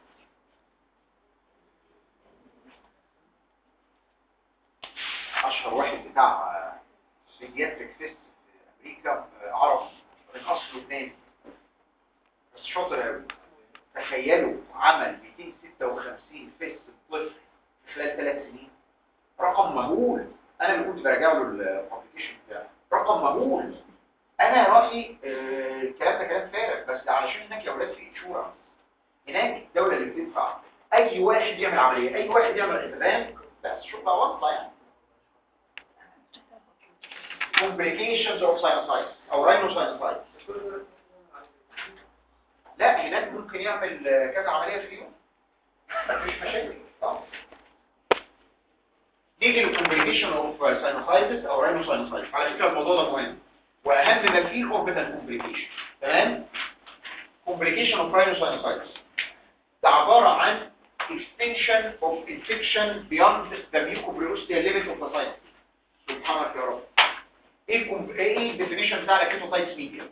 اشهر واحد بتاع بيدياتريك فيست في امريكا عربي من اصل لبناني بس شاطر قوي تخيلوا عمل 256 فيست طفل في خلال ثلاث سنين رقم مهول انا اللي كنت براجع له الابلكيشن بتاعه رقم مهول انا راسي آه، الكلام ده كلام فارغ بس علشان هناك يا اولاد في انشورنس هناك الدوله اللي بتدفع اي واحد يعمل عمليه اي واحد يعمل انتباه بس شوف بقى واضحه يعني complications of sinusitis او rhinosinusitis لا هناك ممكن يعمل آه، كذا عمليه في اليوم مفيش مشاكل طبعا نيجي للكومبليكيشن اوف ساينوسايتس او راينوساينوسايتس على فكره الموضوع ده مهم واهم ما فيه اوربيتال كومبليكيشن تمام كومبليكيشن اوف راينوساينوسايتس ده عباره عن extension of infection beyond the mucobreustia limit of the sinus سبحانك يا رب ايه الكم... ايه الديفينيشن بتاع الاكيتوتايتس ميديا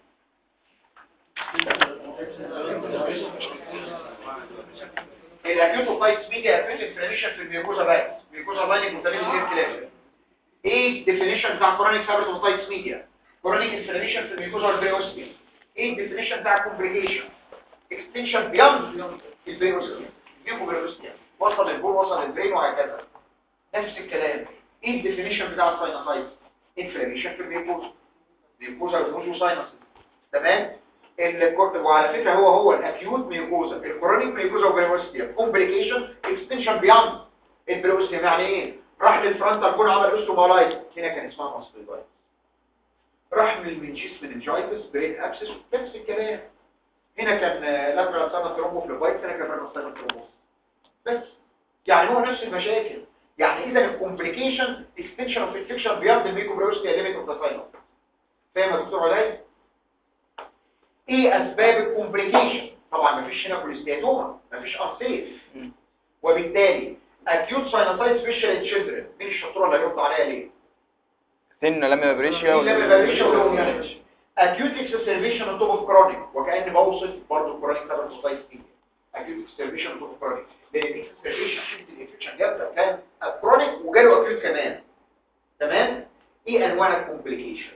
الاكيتوتايتس ميديا افكت انفلاميشن في الميوكوزا باك ميوكوزا لايننج متابعه الكلام ايه الديفينيشن بتاع كرونيك سابرتوتايتس ميديا كرونيك انفلاميشن في الميوكوزا البريوستيا ايه الديفينيشن بتاع كومبليكيشن اكستنشن بياند البريوستيا الميوكوبريوستيا وصل البول وصل البرين وهكذا نفس الكلام ايه الديفينيشن بتاع الساينوسايتس انفلاميشن في الميوكوزا ميوكوزا والموزو ساينس تمام الكور- وعلى فكره هو هو الاكيوت ميوكوزا الكرونيك ميوكوزا وبريوستيا كومبليكيشن اكستنشن بياند البريوستيا يعني ايه راح للفرونتال كون عمل اوستومالايت هنا كان اسمها ماستويدايت راح من المنجيس مننجايتس برين ابسس نفس الكلام هنا كان لاترال سانا ثرومبوفليبايت هنا كان رينال سانا ثرومبوس بس يعني هو نفس المشاكل يعني اذا الكومبليكيشن اكستنشن اوف انفكشن بياند الميكوبريوستيا ليميت اوف ذا ساينس فاهم يا دكتور علاء ايه اسباب الكومبليكيشن طبعا مفيش هنا كوليستياتوما مفيش انسيف وبالتالي acute sinusitis special in children مين الشطوره اللي هيرد عليها ليه سن لما بريشيا مين لما بريشيا ولا acute exacerbation on top of chronic وكأني بوصف برضه chronic sabotageitis acute exacerbation on top of chronic لان الاكسسربيشن شدة الانفكشن جامدة كان chronic وجاله acute كمان تمام ايه انواع الكومبليكيشن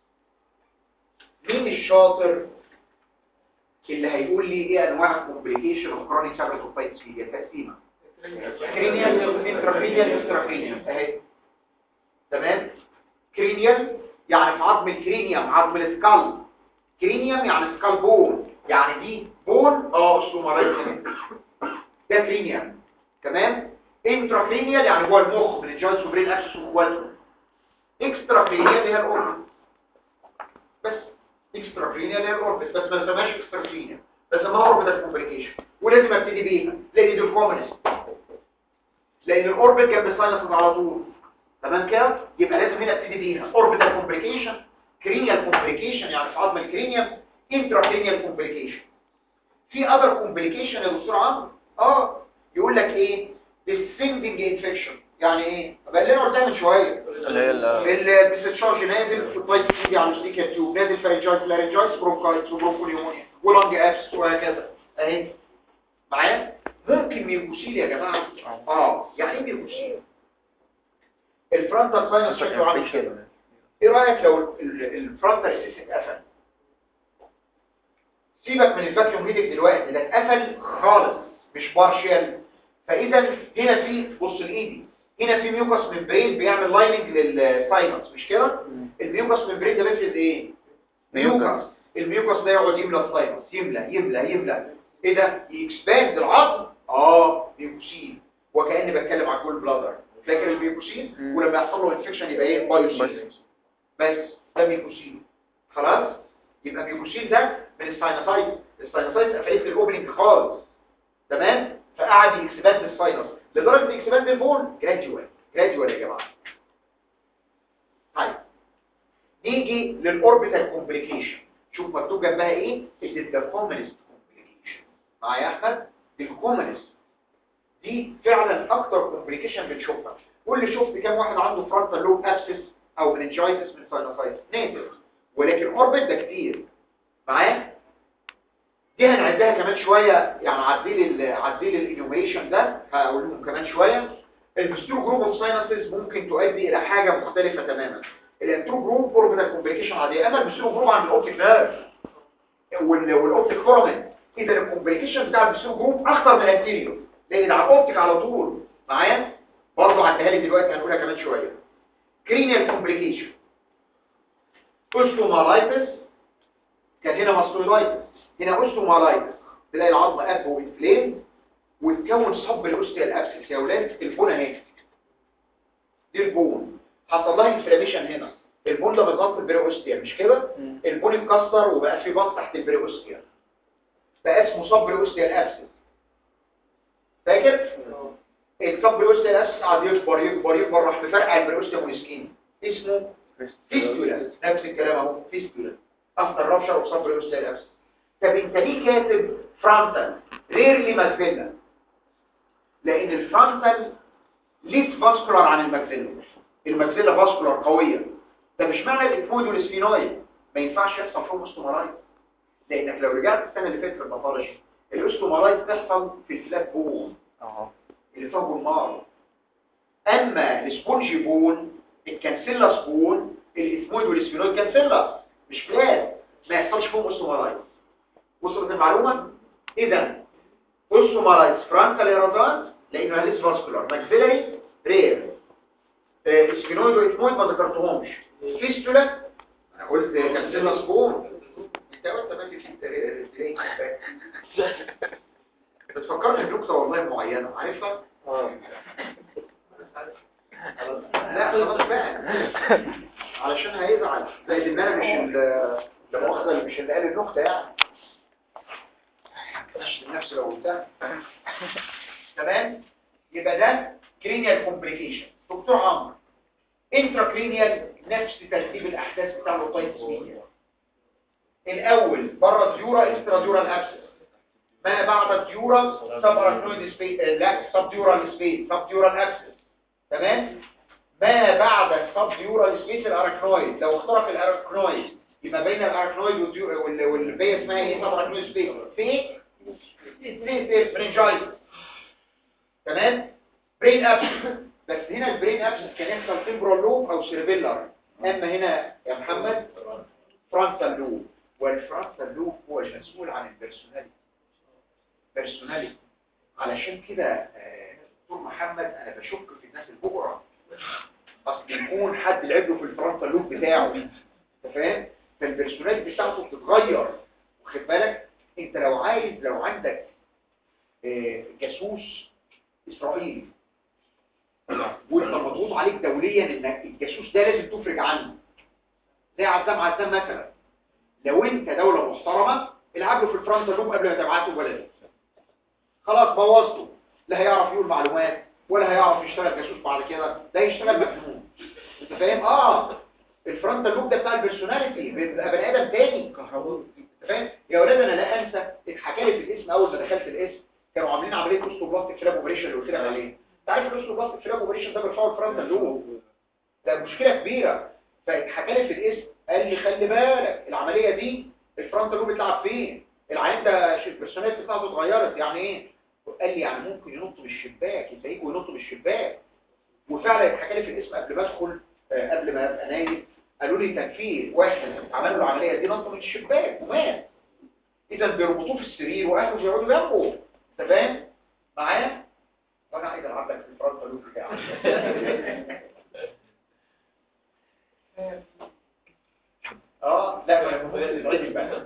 مين الشاطر اللي هيقول لي ايه انواع الكومبليكيشن اوف chronic sabotageitis هي تقسيمه كرينيال انتراكرينيال انتراكرينيال اهي تمام كرينيال يعني في عظم الكرينيوم عظم السكال كرينيوم يعني سكال بون يعني دي بون اه اسلومارايت ده كرينيوم تمام انتراكرينيال يعني جوه المخ من الجوينت سوبرين اكسس واخواته اكسترا كرينيال اللي هي الاوربت بس اكسترا كرينيال اللي هي الاوربت بس ما نسميهاش اكسترا كرينيال بسميها اوربيتال كومبليكيشن ولازم ابتدي بيها لان دي الكومنست لان الاوربت جنب الساينس على طول تمام كده يبقى لازم هنا ابتدي بيها اوربيتال كومبليكيشن كرينيال كومبليكيشن يعني في عظم الكرينيوم انترا كرينيال كومبليكيشن في اذر كومبليكيشن يا دكتور عمرو اه يقول لك ايه descending انفكشن يعني ايه بقى قلتها من شويه اللي هي ال- الديسشارج نازل في الطيب تيجي على السليكا تيوب نازل فارنجايت لارنجايت برونكايت وبرونكوليومونيا ولانج ابس وهكذا اهي معايا ممكن ميوكوسيل يا جماعه اه يعني ايه ميوكوسيل الفرونتال ساينس شكله عامل كده ايه رايك لو ال- الفرونتال اسيس اتقفل سيبك من الفاكيوم هيدك دلوقتي ده اتقفل خالص مش بارشيال فاذا هنا في بص لايدي هنا في ميوكس ممبرين بيعمل لايننج للساينس مش كده الميوكس ممبرين ده بيفرز ايه ميوكس الميوكس ده يقعد يملى الساينس يملى يملى يملى ايه ده يكسباند العظم اه ميوكوسين وكاني بتكلم عن كل بلادر فاكر الميوكوسين مم. ولما يحصل له انفكشن يبقى ايه بايوسين بس ده ميوكوسين خلاص يبقى ميوكوسين ده من الساينوسايت الساينوسايت قفلت الاوبننج خالص تمام فقعد يكسباند الساينس لدرجه يكسباند البون جراديوال جراديوال يا جماعه طيب نيجي للاوربيتال كومبليكيشن شوف مكتوب جنبها ايه الكومنست كومبليكيشن معايا يا احمد الكومنست دي فعلا اكتر كومبليكيشن بنشوفها قول لي شفت كام واحد عنده فرونتال لوب ابسس او مننجايتس من ساينوسايتس نادر ولكن اوربت ده كتير معايا دي هنعدها كمان شوية يعني عديل ال عديل الانيوميشن ده هقول لهم كمان شوية المسترو جروب اوف ساينسز ممكن تؤدي الى حاجة مختلفة تماما الانترو جروب اوربيتال كومبليكيشن عادية اما المسترو جروب عند الاوبتيك نيرف وال- والاوبتيك فورمن اذا الكومبليكيشن بتاع المسترو جروب اخطر من الانتيريور لان ده على الاوبتيك على طول معايا برضه عديها لي دلوقتي هنقولها كمان شوية كرينيال كومبليكيشن اوستومالايتس كان هنا ماستويدايتس هنا اوستومالايتس تلاقي العظم قد وانفليم وتكون صب الاوستيا الابسس يا ولاد البون اهي دي البون حصل لها انفلاميشن هنا البون ده متغطي بالبريوستيا مش كده البون اتكسر وبقى في بط تحت البريوستيا بقى اسمه صبر اوستيال ابسس فاكر الصبر اوستيال ابسس قعد يكبر يكبر يكبر راح مفرقع البريوستيوم والسكين اسمه فيستولا نفس الكلام اهو فيستولا افتر رابشر اوف صبر اوستيال ابسس طب انت ليه كاتب فرونتال ريرلي ماكسيلا لان الفرونتال ليس فاسكولار عن الماكسيلا الماكسيلا فاسكولار قويه ده مش معنى الاتمويد والسفينويد ما ينفعش يحصل فيهم استومارايت لانك لو رجعت السنه اللي فاتت في الباثولوجي الاستومارايت تحصل في الفلات بون اهو اللي فيها جمار اما السبونجي بون الكانسيلا بون الاسمويد والسفينويد كانسيلا مش فلات ما يحصلش فيهم استومارايت وصلت المعلومه اذا اوستومارايت فرانكال ايرادات لانه ليس فاسكولار ماكسيلاري رير اسفينويد واسمويد ما ذكرتهمش فيستولا انا قلت كانسيلا سبون انت قلت ماسك انت ريستريك بتفكرني بنكته والله معينه عارفها لا خلاص بقى علشان هيزعل زي ان انا مش ال- لا مؤاخذه اللي مش اللي قال النكته يعني مش نفسي لو قلتها تمام يبقى ده كرينيال كومبليكيشن دكتور عمرو انترا كرينيال نفس ترتيب الاحداث بتاع الاوتايتس ميديا الاول بره الديورا اكسترا ديورال ابسس ما بعد الديورا سب اراكنويد سبيس لا سب ديورال سبيس سب ديورال ابسس تمام ما بعد السب ديورال سبيس الاراكنويد لو اخترق الاراكنويد يبقى بين الاراكنويد والديو- وال- والبي اسمها ايه سب اراكنويد سبيس في برينجايز تمام برين ابسس بس هنا البرين ابسس كان يحصل تمبرال لوب او سيربيلر اما هنا يا محمد فرونتال لوب والفرونتال لوب هو المسؤول عن البيرسوناليتي بيرسوناليتي علشان كده آه، دكتور محمد انا بشك في الناس البقرة اصل يكون حد لعب له في الفرونتال لوب بتاعه انت فاهم فالبيرسوناليتي بتاعته بتتغير واخد بالك انت لو عايز لو عندك آه، جاسوس اسرائيلي وانت مضغوط عليك دوليا انك الجاسوس ده لازم تفرج عنه زي عزام عزام مثلا لو انت دولة محترمة العب له في الفرونتال لوب قبل ما تبعته ولا لا خلاص بوظته لا هيعرف يقول معلومات ولا هيعرف يشتغل جاسوس بعد كده ده يشتغل مجنون انت فاهم اه الفرونتال لوب ده بتاع البيرسوناليتي بيبقى بني ادم تاني انت فاهم يا ولاد انا لا انسى اتحكى لي في الاسم اول ما دخلت الاسم كانوا عاملين عمليه اوستوبلاستيك فلاب اوبريشن اللي قلت لك عليه انت عارف الاوستوبلاستيك فلاب اوبريشن ده بيرفعوا الفرونتال لوب ده مشكله كبيره فاتحكى لي في الاسم قال لي خلي بالك العمليه دي الفرونتال لوب اتلعب فين العين ده البيرسوناليتي بتاعته اتغيرت يعني ايه قال لي يعني ممكن ينط من الشباك يبقى يجوا ينطوا من الشباك وفعلا اتحكى لي في الاسم قبل ما ادخل آه، قبل ما ابقى نايم قالوا لي كان في واحد عمل له العمليه دي نط من الشباك ومات اذا بيربطوه في السرير واهله بيقعدوا جنبه انت فاهم معايا وانا عايز العب لك في الفرونتال لوب بتاعك اه لا ما المفروض تتعدل بقى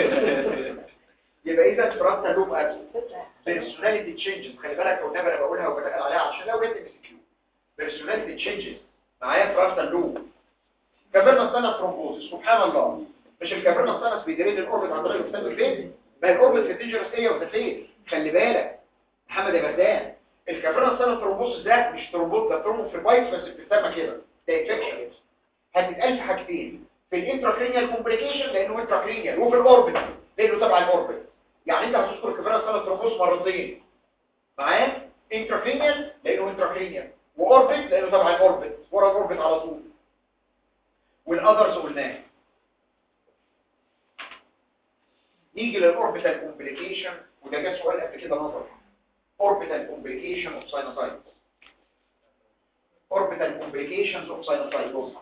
يبقى اذا فرونتال لوب ابسنت بيرسوناليتي تشينجز خلي بالك او انا بقولها وبتقل عليها عشان لو جت ام سي كيو بيرسوناليتي تشينجز معايا فرونتال لوب كافيرنا سانس ترومبوزس سبحان الله مش الكافيرنا سانس بيدريد الاوربت عن طريق الاكسنت الفين ما هي الاوربت في الدينجرس ايه وده فين خلي بالك محمد يا بردان الكافيرنا سانس ترومبوزس ده مش ترومبوز ده ترومبو في البايت بس بتسمى كده ده انفكشن هتتقال في حاجتين في الانتراكرينيال كومبليكيشن لانه انتراكرينيال وفي الاوربت لانه تبع الاوربت يعني انت هتذكر الكافيرنا سانس ترومبوز مرتين معايا انتراكرينيال لانه انتراكرينيال واوربت لانه تبع الاوربت ورا الاوربت على طول والاذرز قلناه نيجي للاوربيتال كومبليكيشن وده جه سؤال قبل كده نظري orbital complication of sinusitis orbital complications of sinusitis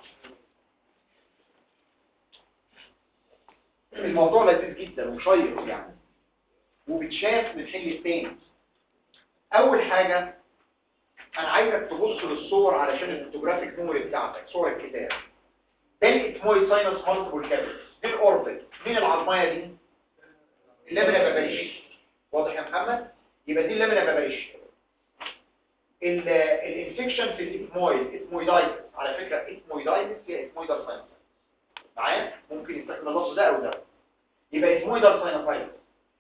الموضوع لذيذ جدا وشيق يعني وبتشاف من حين للتاني اول حاجة انا عايزك تبص للصور علشان الفوتوجرافيك ميموري بتاعتك صور الكتاب ده الاتموي ساينس مالتيبل كابيتس دي الاوربت مين العظمية دي اللامنا بابريش واضح يا محمد يبقى دي اللامنا بابريش الانفكشن في الاتمويد اتمويدايتس على فكرة اتمويدايتس هي اتمويدال ساينس معايا ممكن يستخدم اللفظ ده او ده يبقى اتمويدال ساينسايتس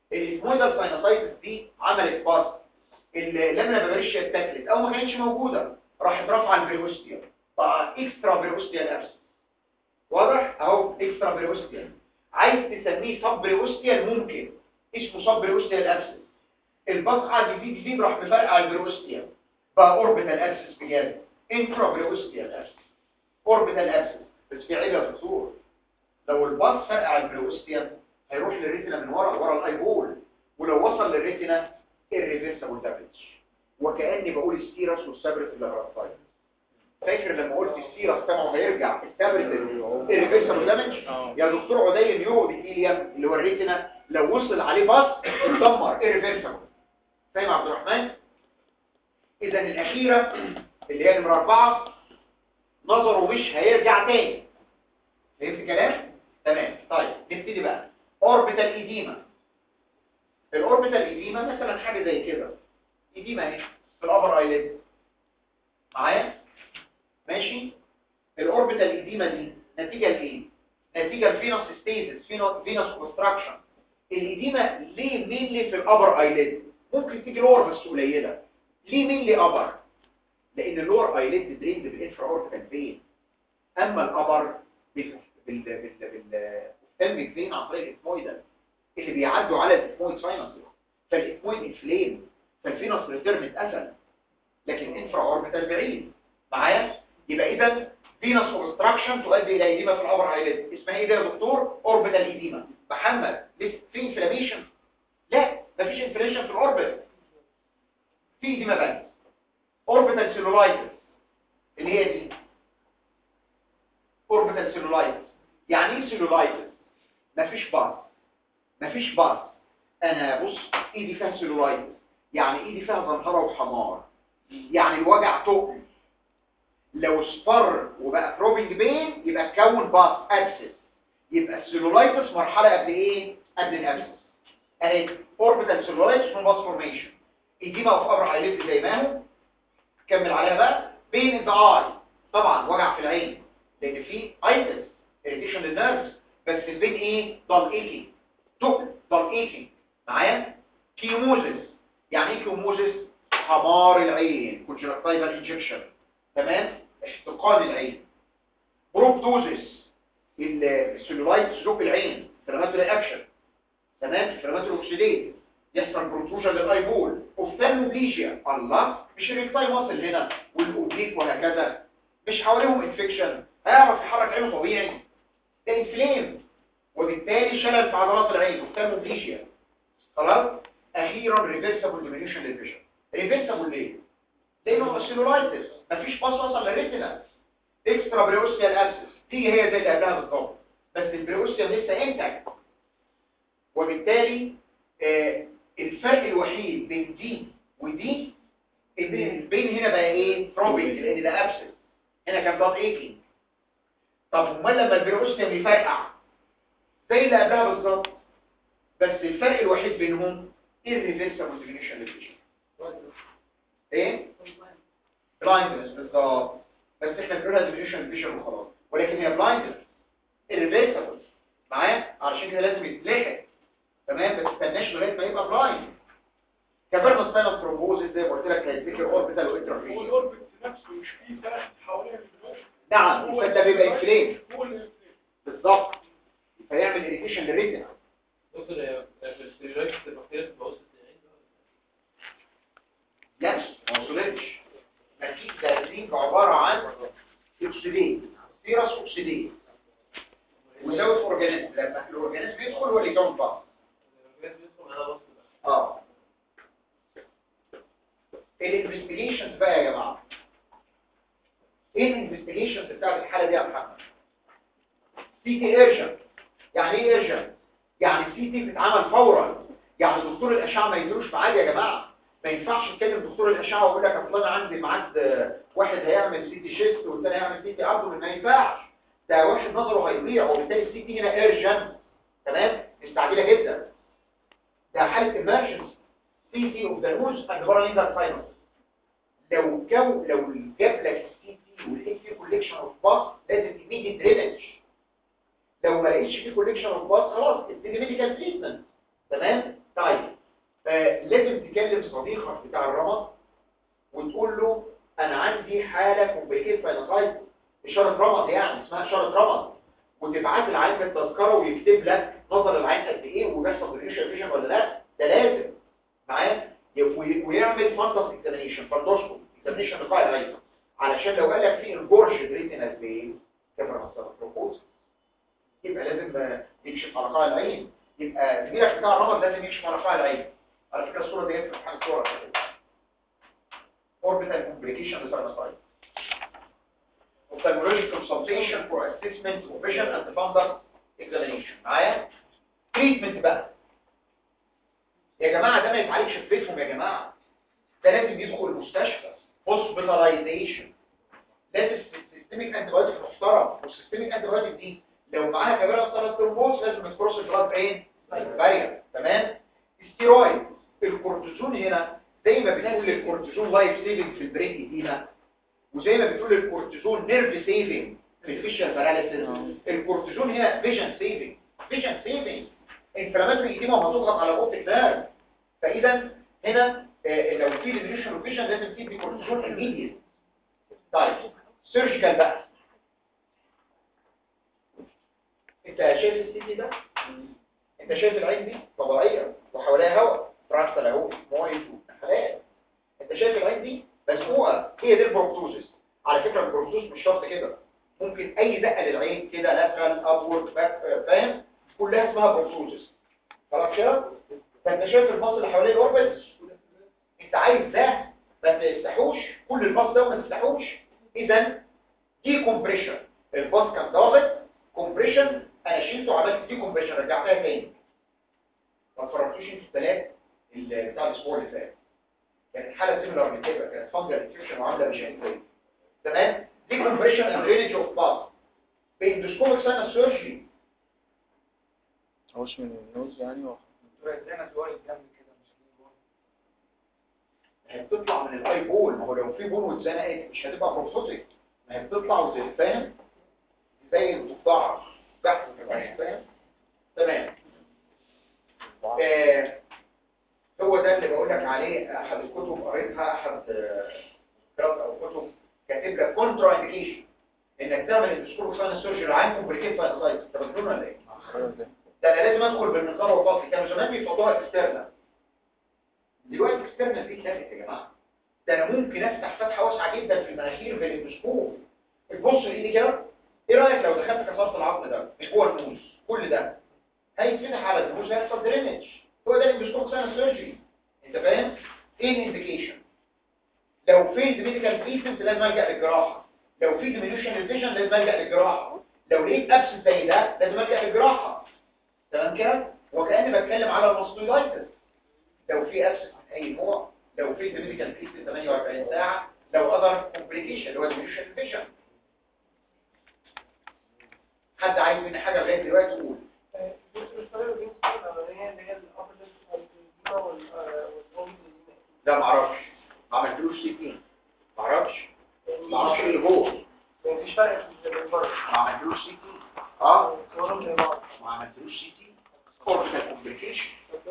الاسمويدال ساينوسايتس دي عملت باص اللامنا بابريشيا اتاكلت او ما كانتش موجوده راحت رافعه الفيروستيا بقى اكسترا فيروستيا ابس واضح اهو اكسترا فيروستيا عايز تسميه سب فيروستيا ممكن اسمه سب فيروستيا ابس الباص قعد يزيد يزيد راح مفرقع الفيروستيا بقى اوربيتال ابسس بجد انترا فيروستيا ابس اوربيتال ابسس بس في عيب يا دكتور لو الباص فرقع الفيروستيا هيروح للريتنا من ورا ورا الايبول ولو وصل للريتنا irreversible damage وكأني بقول السيرس والسبرس اللي غلطايا فاكر لما قلت السيرس تبعه هيرجع السبرس irreversible damage اه يا دكتور عدي النيورو ابيثيليوم اللي هو الريتنا لو وصل عليه باص اتدمر irreversible فاهم يا عبد الرحمن اذا الاخيره اللي هي نمره اربعه نظره مش هيرجع تاني فهمت كلام تمام طيب نبتدي بقى اوربيتال ايديما الاوربيتال ايديما مثلا حاجه زي كده ايديما اهي في الابر ايليد معايا ماشي الاوربيتال ايديما دي نتيجه لايه نتيجه لفينوس ستيزس فينوس اوبستراكشن الايديما ليه مينلي في الابر ايليد ممكن تيجي لور بس قليله ليه مينلي ابر لان اللور ايليد دريند بالانفرا اوربيتال فين اما الابر بال بال بال بال فين عن طريق الاسمويدال اللي بيعدوا على الاسمويد ساينس فالاسمويد انفليم فالفينوس ريتيرن اتقفل لكن انفرا اوربيتال بعيد معايا يبقى اذا فينوس اوبستراكشن تؤدي الى ايديما في الابر ايليد اسمها ايه ده يا دكتور اوربيتال ايديما محمد لسه في انفلاميشن لا مفيش انفلاميشن في الاوربت في ايديما بس اوربيتال سيلولايتس اللي هي دي اوربيتال سيلولايتس يعني ايه سيلولايتس مفيش باص مفيش باص انا بص ايدي فيها سيلولايتس يعني ايدي فيها زنهره وحمار يعني الوجع تقل لو اصفر وبقى ثروبنج بين يبقى تكون باص ابسس يبقى السيلولايتس مرحله قبل ايه قبل الابسس اهي اوربيتال سيلولايتس من باص فورميشن ايديما في ابر ايليد زي ما هو كمل عليها بقى بين ذا اي طبعا وجع في العين لان في ايتس اريتيشن للنيرفز بس البين ايه ضل ايكي تقل ضل ايكي معايا كيموزس يعني ايه كيموزس حمار العين كونجكتيفال انجكشن تمام احتقان العين بروبتوزس السيلولايت سلوك العين انفلاماتوري اكشن تمام انفلاماتوري اوكسيديت يحصل بروتروجن للايبول اوفتالموبليجيا الله مش الريكتاي ماسل هنا والاوبليك وهكذا مش حواليهم انفكشن هيعرف يحرك عينه طبيعي ده انفلام وبالتالي شلل في عضلات العين اوفتالموبليجيا خلاص اخيرا ريفرسبل ديمينيشن للفيجن ريفرسبل ليه لانه السيلولايتس مفيش باص وصل للريتنا اكسترا بريوستيال ابسس دي هي زي اللي قبلها بالظبط بس البريوستيال لسه انتج وبالتالي آه الفرق الوحيد بين دي ودي ان البين هنا بقى ايه تروبيك لان ده ابسس هنا كان بلاد ايكينج طب امال لما البريوستيال يفرقع زي اللي قبلها بالظبط بس الفرق الوحيد بينهم irreversible diminution للفيجن ايه بلايندنس بالظبط بس احنا بنقولها ديمينيشن فيجن وخلاص ولكن هي بلايندنس irreversible معايا علشان كده لازم يتلحق تمام ما تستناش لغايه ما يبقى بلايند كفرنا سباينال ترومبوزيس زي ما قلت لك هيتذكر اوربيتال هو وانترافيجن الاوربت نفسه مش فيه فتح حوالين الدماغ نعم هو ده بيبقى انفلام هو اللي بالظبط فيعمل اريتيشن للريتنا دكتور هي في الستيرويد البكتيريا بتبقى وسط العين لا ما وصلتش نتيجه تدريب عباره عن اكسيديت سيرس اكسيديت وزود اورجانيزم لما الاورجانيزم يدخل هو اللي يكون بعض الجهاز بيدخل على وسط بقى اه الانفستيجيشنز بقى يا جماعه ايه الانفستيجيشنز بتاعت الحاله دي يا محمد سي تي ايرجنت يعني ايه ايرجنت يعني السي تي بتتعمل فورا يعني دكتور الاشعه ما يديروش ميعاد يا جماعه ما ينفعش تكلم دكتور الاشعه ويقول لك اصل انا عندي ميعاد آه، واحد هيعمل سي تي شيست والثاني هيعمل سي تي ابدومن ما ينفعش ده واحد نظره هيضيع وبالتالي السي تي هنا ايرجنت تمام مستعجله جدا ده حاله ايمرجنسي سي تي اوف ذا نوز اند باراليزال ساينس لو جو لو جاب لك السي تي والاكس كوليكشن اوف باس لازم تميدي درينج لو ما لقيتش في كوليكشن اوف باس خلاص ابتدي ميديكال تريتمنت تمام طيب آه لازم تكلم صديقك بتاع الرمد وتقول له انا عندي حاله كومبليكيت ساينوسايتس اشاره رمد يعني اسمها اشاره رمد وتبعت العين بالتذكره ويكتب لك نظر العين قد ايه وبيحصل ريليشن فيجن ولا لا ده لازم معايا وي- ويعمل فانتس اكزامينيشن فاندوسكوب اكزامينيشن لقاء العين علشان لو قال لك في انجورج ريتينال بين كاميرا بروبوز يبقى لازم آه، يكشف على قاع العين يبقى زميلك بتاع الرمد لازم يكشف على قاع العين على فكره الصوره دي في امتحان الصوره orbital complication لساينوسايتس ophthalmologic consultation for assessment of vision and fundus examination معايا treatment بقى يا جماعة ده ما يتعالجش في بيتهم يا جماعة ده لازم يدخل المستشفى hospitalization لازم سيستميك انتبيوتيك محترم والسيستميك انتبيوتيك دي لو معاها كبيرة ثلاث ترومبوز لازم تكروس البلاد برين بارير تمام ستيرويد الكورتيزون هنا زي ما بنقول الكورتيزون لايف سيفنج في البرين ايدينا وزي ما بتقول الكورتيزون نيرف سيفنج في الفيشل باراليسيس الكورتيزون هنا فيجن سيفنج فيجن سيفنج انفلاماتوري ايديما وهتضغط على الاوبتيك نيرف فاذا هنا آه، لو في ديمينيشن اوف فيجن لازم تدي كورتيزون ايميديت طيب سيرجيكال بقى انت شايف السيتي ده انت شايف العين دي طبيعيه وحواليها هواء فرانسا اهو مويز وحلال انت شايف العين دي مسقوقه هي دي البروكتوزيس على فكره البروكتوز مش شرط كده ممكن اي دقه للعين كده لاترال ابورد باك فاهم كلها اسمها بروكتوزيس خلاص كده فانت شايف الباص اللي حوالين الاوربت انت عايز ده ما تفتحوش كل الباص ده ما تفتحوش اذا دي كومبريشن الباص كان ضاغط كومبريشن انا شلته عملت دي كومبريشن رجعتها تاني ما اتفرجتوش انتوا الثلاث اللي بتاع الاسبوع اللي فات كانت حاله سيميلر من كده كانت فانجل انفكشن وعامله مشاكل كويس تمام دي كومبريشن اند درينج اوف باث باندوسكوبيك ساينس سيرجري هوش من النوز يعني و... هي بتطلع من الاي بول ما هو لو في بول واتزنقت مش هتبقى بروفوتيك ما هي بتطلع وتتفاهم زي الضفدعه تحت في العين فاهم تمام آه هو ده اللي بقول لك عليه احد الكتب قريتها احد آه، قراءة او كتب كاتب لك كونترا انديكيشن انك تعمل اندوسكوب ساينس سيرجري عن كومبليكيت ساينسايتس انت مجنون ولا ايه؟ ده انا لازم ادخل بالنظاره والبطن كانوا زمان بيفضلوها اكسترنال دلوقتي اكسترنال دي اتلغت يا جماعه ده انا ممكن افتح فتحه واسعه جدا في المناخير بالاندوسكوب تبص لايدي كده ايه رايك لو دخلت كسرت العظم ده من جوه النوز كل ده هيتفتح على النوز هيحصل درينج هو ده الاندوسكوب ساينس سيرجري انت فاهم ايه الانديكيشن لو في ميديكال تريتمنت لازم الجا للجراحه لو في ديمينيوشن الفيجن لازم الجا للجراحه لو لقيت ابسس زي ده لازم الجا للجراحه تمام كده وكاني بتكلم على الماستويدايتس لو في ابسس من اي نوع لو في ميديكال تريتمنت 48 ساعه لو اذر كومبليكيشن اللي هو ديمينيوشن الفيجن حد عايز مني حاجه لغايه دلوقتي قول لا معرفش ما عملتلوش سي تي معرفش ما اعرفش اللي جوه ما عملتلوش سي تي اه ما عملتلوش سي تي كورتيكال كومبليكيشن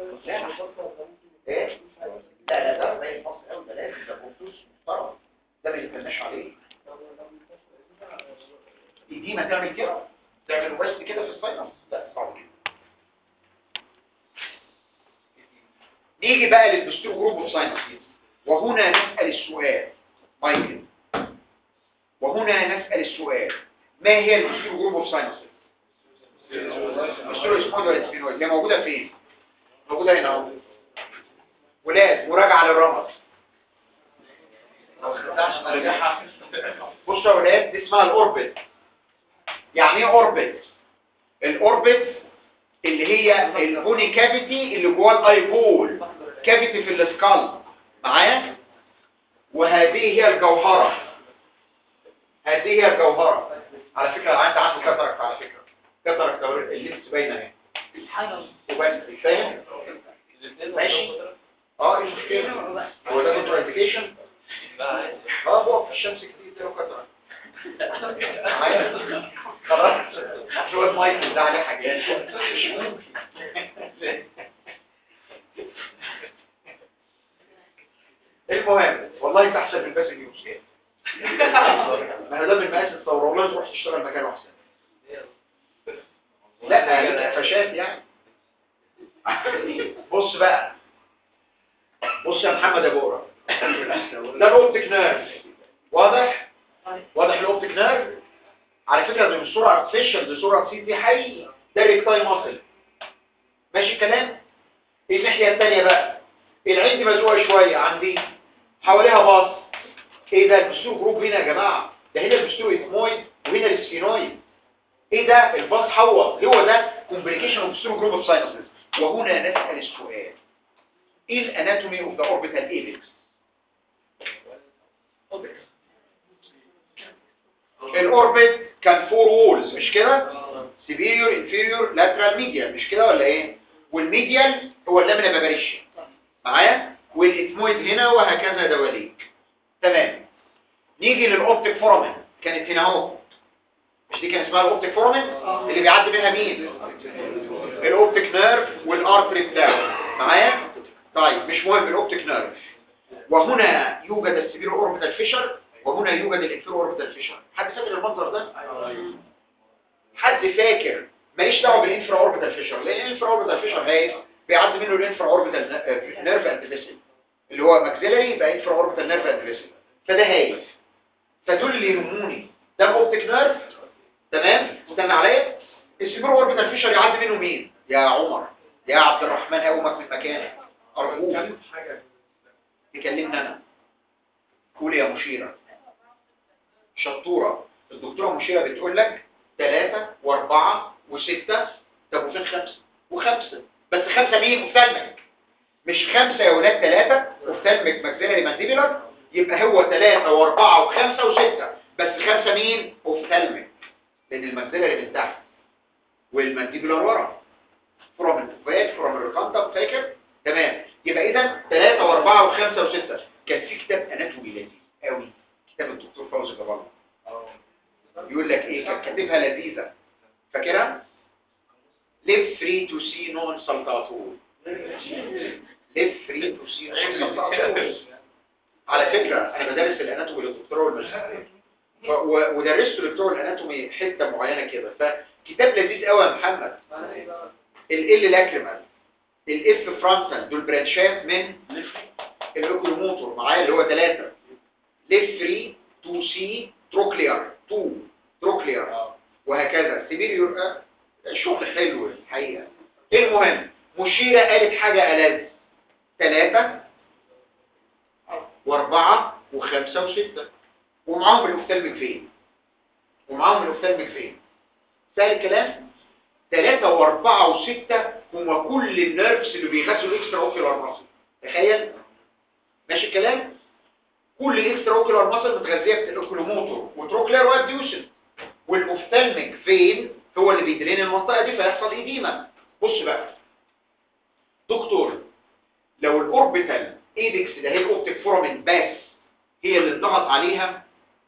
ايه لا لا ده زي الفصل قوي ده لازم ده بروسوس محترم ده ما يتكلمش عليه دي دي ما تعمل كده تعمل ويست كده في الساينس لا صعب جدا نيجي بقى للدستور جروب اوف ساينس وهنا نسأل السؤال مايكل وهنا نسأل السؤال ما هي الدستور جروب اوف ساينس دستور اسمه سبينويد هي موجودة فين موجودة هنا اهو ولاد مراجعة للرمز بصوا يا ولاد دي اسمها الاوربت يعني ايه اوربت الاوربت اللي هي البوني كافيتي اللي جوه الاي بول كافيتي في السكال معايا وهذه هي الجوهرة هذه هي الجوهرة على فكرة عند عنده كاتراكت على فكرة كاتراكت اللبس باينه اهي وبس فاهم ماشي اه ايه المشكلة هو ده كونترا انديكيشن اه بقف في الشمس كتير ده كاتراكت معايا؟ خلاص شو المايك ده عليه حاجات المهم والله انت احسن من باسل يوسف ما ده من مقاس الثوره والله تروح تشتغل مكانه احسن لا هيبقى فشاد يعني بص بقى بص يا محمد ابو قرة ده الاوبتيك نيرف واضح واضح الاوبتيك نيرف على فكره دي مش صوره ارتفيشال دي صوره سي دي حي ده ريكتاي ماسل ماشي الكلام الناحيه الثانيه بقى العين دي مزوقه شويه عندي حواليها باص ايه ده البستور جروب هنا يا جماعه ده هنا البستور اثمويد وهنا السفينويد ايه ده الباص حوط هو ده كومبليكيشن اوف بستور جروب اوف ساينسز وهنا نسال السؤال ايه الاناتومي اوف ذا اوربيتال ايبكس الاوربت كان فور وولز مش كده سيبيريور انفيريور لاترال ميديال مش كده ولا ايه والميديال هو اللامنا باباريشيا معايا والاثمويد هنا وهكذا دواليك تمام نيجي للاوبتيك فورامين كانت هنا اهو مش دي كان اسمها الاوبتيك فورامين اللي بيعدي منها مين الاوبتيك نيرف والارتري بتاعه معايا طيب مش مهم الاوبتيك نيرف وهنا يوجد السبيرو اوربيتال فيشر وهنا يوجد الانفيرو اوربيتال فيشر حد فاكر المنظر ده حد فاكر ماليش دعوه بالانفرا اوربيتال فيشر لان الانفرا اوربيتال فيشر هاي بيعدي منه الانفرا اوربيتال نيرف اند فيسل اللي هو ماكسيلري يبقى انفرا اوربيتال نيرف اند فيسل فده هايف فدول اللي يهموني ده الاوبتيك نيرف تمام استنى عليا السبيرو اوربيتال فيشر يعدي منه مين يا عمر يا عبد الرحمن هقومك من مكانك ارجوك تكلمنا انا قول يا مشيرة شطورة الدكتورة مشيرة بتقول لك ثلاثة واربعة وستة طب وفين خمسة وخمسة بس خمسة مين وفالمك مش خمسة يا ولاد ثلاثة وفالمك ماكسيلري مانديبيلر يبقى هو ثلاثة واربعة وخمسة وستة بس خمسة مين وفالمك لان الماكسيلري من تحت والمانديبيلر ورا فروم الفوفات فروم الرقم فاكر تمام يبقى اذا ثلاثة واربعة وخمسة وستة كان في كتاب اناتومي لذيذ قوي كتاب الدكتور فوزي جبار يقول لك ايه كان كاتبها لذيذة فاكرها live free to see non saltator live free to see non saltator على فكرة انا بدرس الاناتومي للدكتوراه والماجستير ف- و- ودرست لبتوع الاناتومي حتة معينة كده فكتاب لذيذ قوي يا محمد ال لاكريمال الاف فرونتال دول برانشات من الاوكيوموتور معايا اللي هو ثلاثة ليف فري تو سي تروكليار تو تروكليار وهكذا سيبيريور شغل حلو الحقيقة المهم مشيرة قالت حاجة ألذ ثلاثة واربعة وخمسة وستة ومعاهم الاوفتالميك فين ومعاهم الاوفتالميك فين سهل الكلام ثلاثة واربعة وستة هما كل النيرفز اللي بيغسلوا الاكسترا اوكيولار ماسل تخيل ماشي الكلام كل الاكسترا اوكيولار ماسل متغذيه بالاوكيلوموتور وتروكلير واديوشن والاوفتالميك فين هو اللي بيدرين المنطقه دي فيحصل ايديما بص بقى دكتور لو الاوربيتال ايدكس ده هي الاوبتيك فورامين بس هي اللي انضغط عليها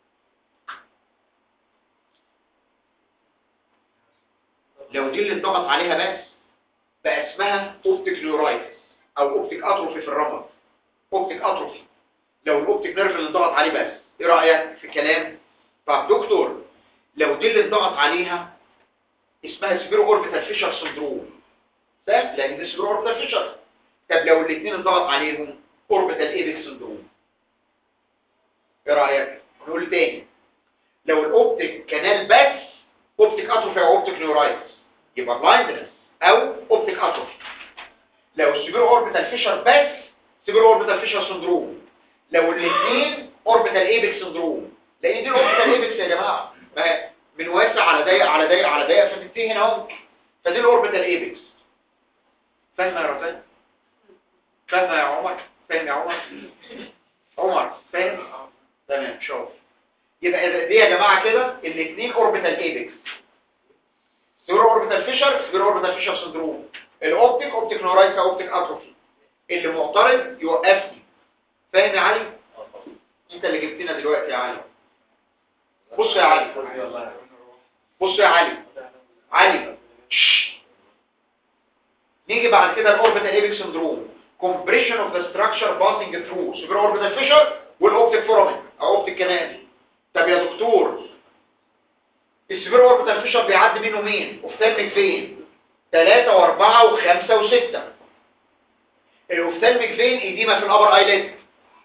لو دي اللي انضغط عليها بس بقى اسمها اوبتيك نيورايتس او اوبتيك اتروفي في الرمد اوبتيك اتروفي لو الاوبتيك نيرف اللي انضغط عليه بس ايه رايك في الكلام طب دكتور لو دي اللي انضغط عليها اسمها سبيرو اوربيتال فيشر سندروم سهل لان دي سبيرو اوربيتال فيشر طب لو الاثنين انضغط عليهم اوربيتال ايبك سندروم ايه رايك نقول تاني لو الاوبتيك كانال بس اوبتيك اتروفي او اوبتيك نيورايتس يبقى بلايندنس او اوبتيك اتروفي لو السبيرو اوربيتال فيشر بس سبيرو اوربيتال فيشر سندروم لو الاثنين اوربيتال ايبك سندروم لان دي الاوربيتال ايبكس يا جماعه ما هي من واسع على ضيق على ضيق على ضيق فتنتهي هنا اهو فدي الاوربيتال ايبكس فاهم يا رفاق فاهم يا عمر فاهم يا عمر عمر فاهم تمام شوف يبقى دي يا جماعه كده الاثنين اوربيتال ايبكس سيرو اوربيتال فيشر سيرو اوربيتال فيشر سندروم الاوبتيك اوبتيك نورايتس اوبتيك اتروفي اللي معترض يوقفني فاهم يا علي انت اللي جبتنا دلوقتي يا علي بص يا علي بص يا علي علي شش. نيجي بعد كده الاوربيتال ايبك سندروم compression of the structure passing through supraorbital fissure والاوبتيك فورامين او اوبتيك كانال طب يا دكتور السوبراوربيتال فيشر بيعدي منه مين اوفتالميك فين 3 و4 و5 و6 الاوفتالميك فين ايديما في الابر ايليد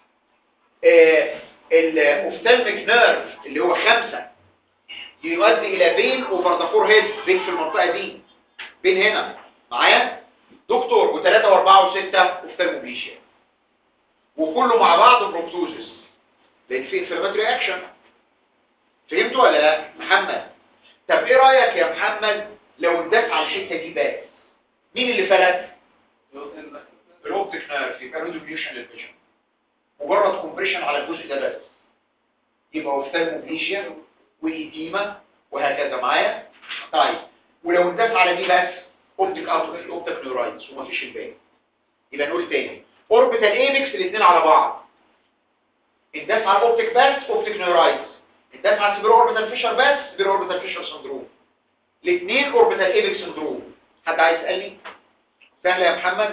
الاوفتالميك نيرف اللي هو 5 يؤدي الى بين اوفر ذا فور هيد بين في المنطقه دي بين هنا معايا دكتور و3 و4 و6 اوفتالموبليشيا وكله مع بعض بروبتوزس لان في انفلاماتوري اكشن فهمتوا ولا لا محمد طب ايه رايك يا محمد لو اداك على الحته دي بس مين اللي فلت الاوبتيك نيرف يبقى ريزوليوشن للفيجن مجرد كومبريشن على الجزء ده بس يبقى اوفتالموبليشيا وايديما وهكذا معايا طيب ولو اداك على دي بس اوبتيك اتروفي اوبتيك نيورايتس ومفيش الباقي يبقى نقول تاني اوربيتال ايبكس الاثنين على بعض الدفع على الاوبتيك بس اوبتيك نيورايتس الدفع على السبيرو اوربيتال فيشر بس سبيرو اوربيتال فيشر سندروم الاثنين اوربيتال ايبكس سندروم حد عايز يسالني سهله يا محمد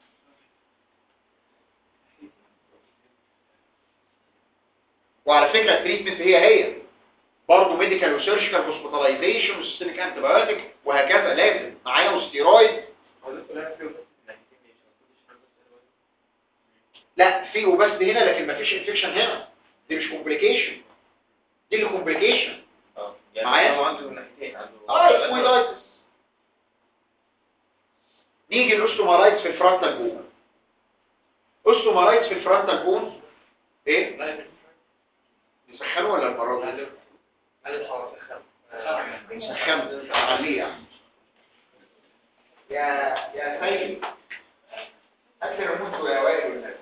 وعلى فكره التريتمنت هي هي برضه ميديكال وسيرجيكال هوسبيتاليزيشن وسيستميك انتبيوتيك وهكذا لازم معانا وستيرويد لا في وبس هنا لكن مفيش انفكشن هنا دي مش كومبليكيشن دي اللي كومبليكيشن معايا؟ هو عنده ناحيتين عنده اه سكويدايتس نيجي الاوستومارايتس في الفرونتال بون اوستومارايتس في الفرونتال بون ايه نسخنه ولا المره دي نسخنه عليه يعني يا يا سيد اكثر منكم يا وائل والناس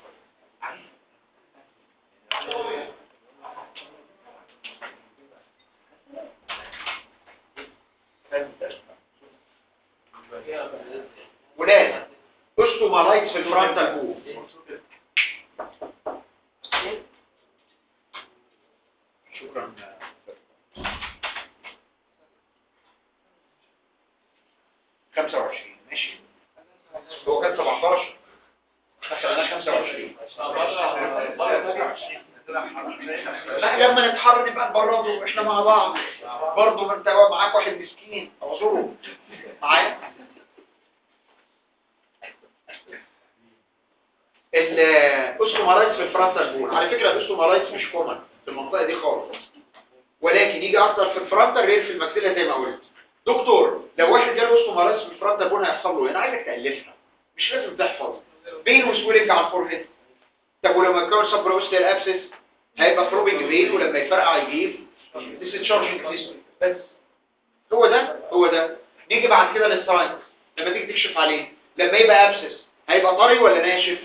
ولاد اوستومارايتس في الفرونتال بون شكرا خمسة وعشرين ماشي هو كان سبعتاشر خسرنا خمسة وعشرين لا لما نتحرر نبقى نبرده احنا مع بعض برضه ما انت معاك واحد مسكين اعذره معايا الاوستومارايتس في الفرونتال بون على فكره الاوستومارايتس مش كومن في المنطقه دي خالص ولكن يجي اكتر في الفرونتال غير في الماكسيلا زي ما قلت دكتور لو واحد جاله اوستومارايتس في الفرونتال بون هيحصل له ايه انا عايزك تالفها مش لازم تحفظ بين وسويلنج على الفورهيد طب ولما يكون سبروستيال ابسس هيبقى ثروبنج بين ولما يفرقع يجيب ديسشارجنج سيستم بس هو ده هو ده نيجي بعد كده للساينس لما تيجي تكشف عليه لما يبقى ابسس هيبقى طري ولا ناشف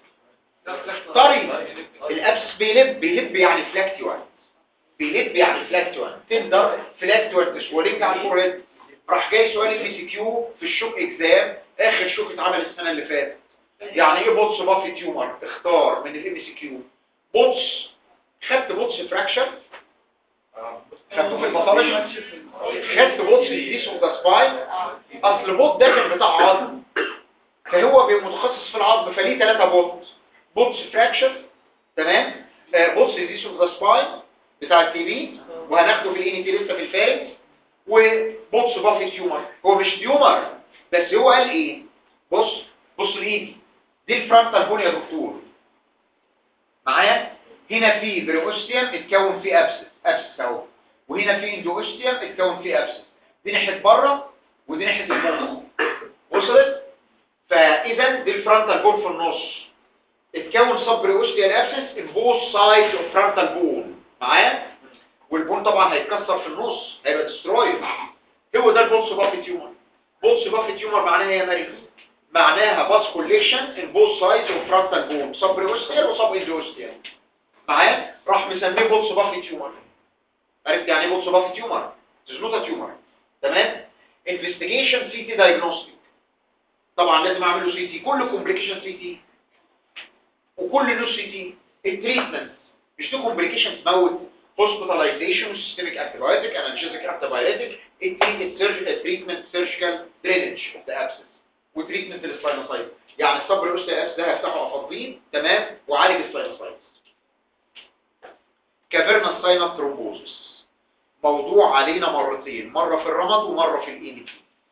طري الابسس بيلب بيلب يعني فلاكتوان بيلب يعني فلاكتوان تندر فلاكتوان سويلنج على الفورهيد راح جاي سؤال ام سي كيو في الشوك اكزام اخر شوك اتعمل السنه اللي فاتت يعني ايه بوتس بافي تيومر اختار من الام سي كيو بوتس خدت بوتس فراكشر خدته في الباثولوجي خدت بوتس ديزيس اوف ذا سباين اصل بوت ده كان بتاع عظم فهو بيبقى متخصص في العظم فليه ثلاثه بوت بوتس فراكشر تمام آه بوتس ديزيس اوف ذا سباين بتاع التي بي وهناخده في الاني تي لسه في الفارنج وبوتس بافي تيومر هو مش تيومر بس هو قال ايه بص بص لايدي دي الفرونتال بون يا دكتور معايا هنا في بريوستيوم اتكون فيه ابسس ابسس اهو وهنا في اندوستيوم اتكون فيه ابسس دي ناحيه بره ودي ناحيه الجوه وصلت فاذا دي الفرونتال بون في النص اتكون سب بريوستيال ابسس ان بوث سايدز اوف فرونتال بون معايا والبون طبعا هيتكسر في النص هيبقى ديسترويد هو ده البوتس بافي تيومر بوتس بافي تيومر معناها ايه يا مريم معناها باس كوليكشن ان بوث سايدز اوف فرونتال بون سب بريوستيال وسب اندوستيال معايا راح مسميه بوتس بافي تيومر عرفت يعني ايه بوتس بافي تيومر تزنوطه تيومر تمام انفستيجيشن سي تي دايجنوستيك طبعا لازم اعمل له سي تي كل كومبليكيشن سي تي وكل نوع سي تي التريتمنت مش دي كومبليكيشن تموت هوسبيتاليزيشن سيستميك انتيبيوتيك انالجيزيك انتيبيوتيك التريتمنت سيرجيكال تريتمنت سيرجيكال درينج اوف ذا ابسس وتريتمنت للساينوسايت يعني الصبر الاوستي اس ده هفتحه افضيه تمام وعالج الساينوسايتس كافيرنا ساينس ترومبوزس موضوع علينا مرتين مرة في الرمد ومرة في الإيميتي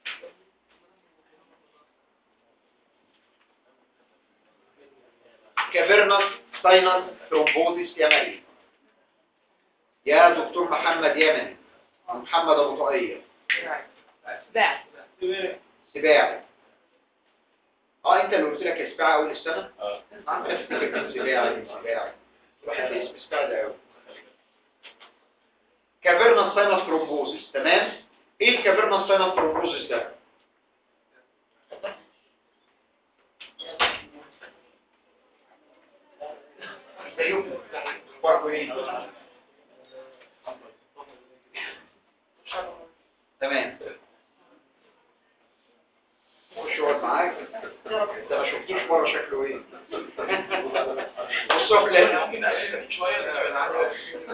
كافيرنس ساينس ترومبوزيس يمني يا دكتور محمد يمني ومحمد ابو طاقية سباعي اه انت اللي قلت لك يا سباعي اول السنة اه عم افتكر كان سباعي سباعي بحب اسم سباعي ده قوي كافيرنس ساينس ترومبوزيس تمام ايه الكافيرنس ساينس ترومبوزيس ده ازيكم اخباركم ايه تمام خش اقعد معاك انت ما شفتوش مره شكله ايه بصوا لازم ممكن أقلل شوية نبعد عنه.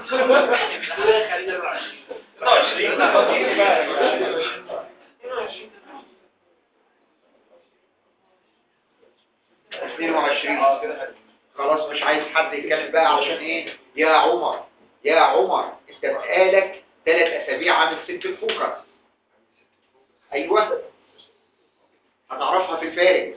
اثنين وعشرين خلاص مش عايز حد يتكلم بقى عشان ايه يا عمر يا عمر انت بقالك ثلاث اسابيع عامل ست فوكس ايوه هتعرفها في الفارق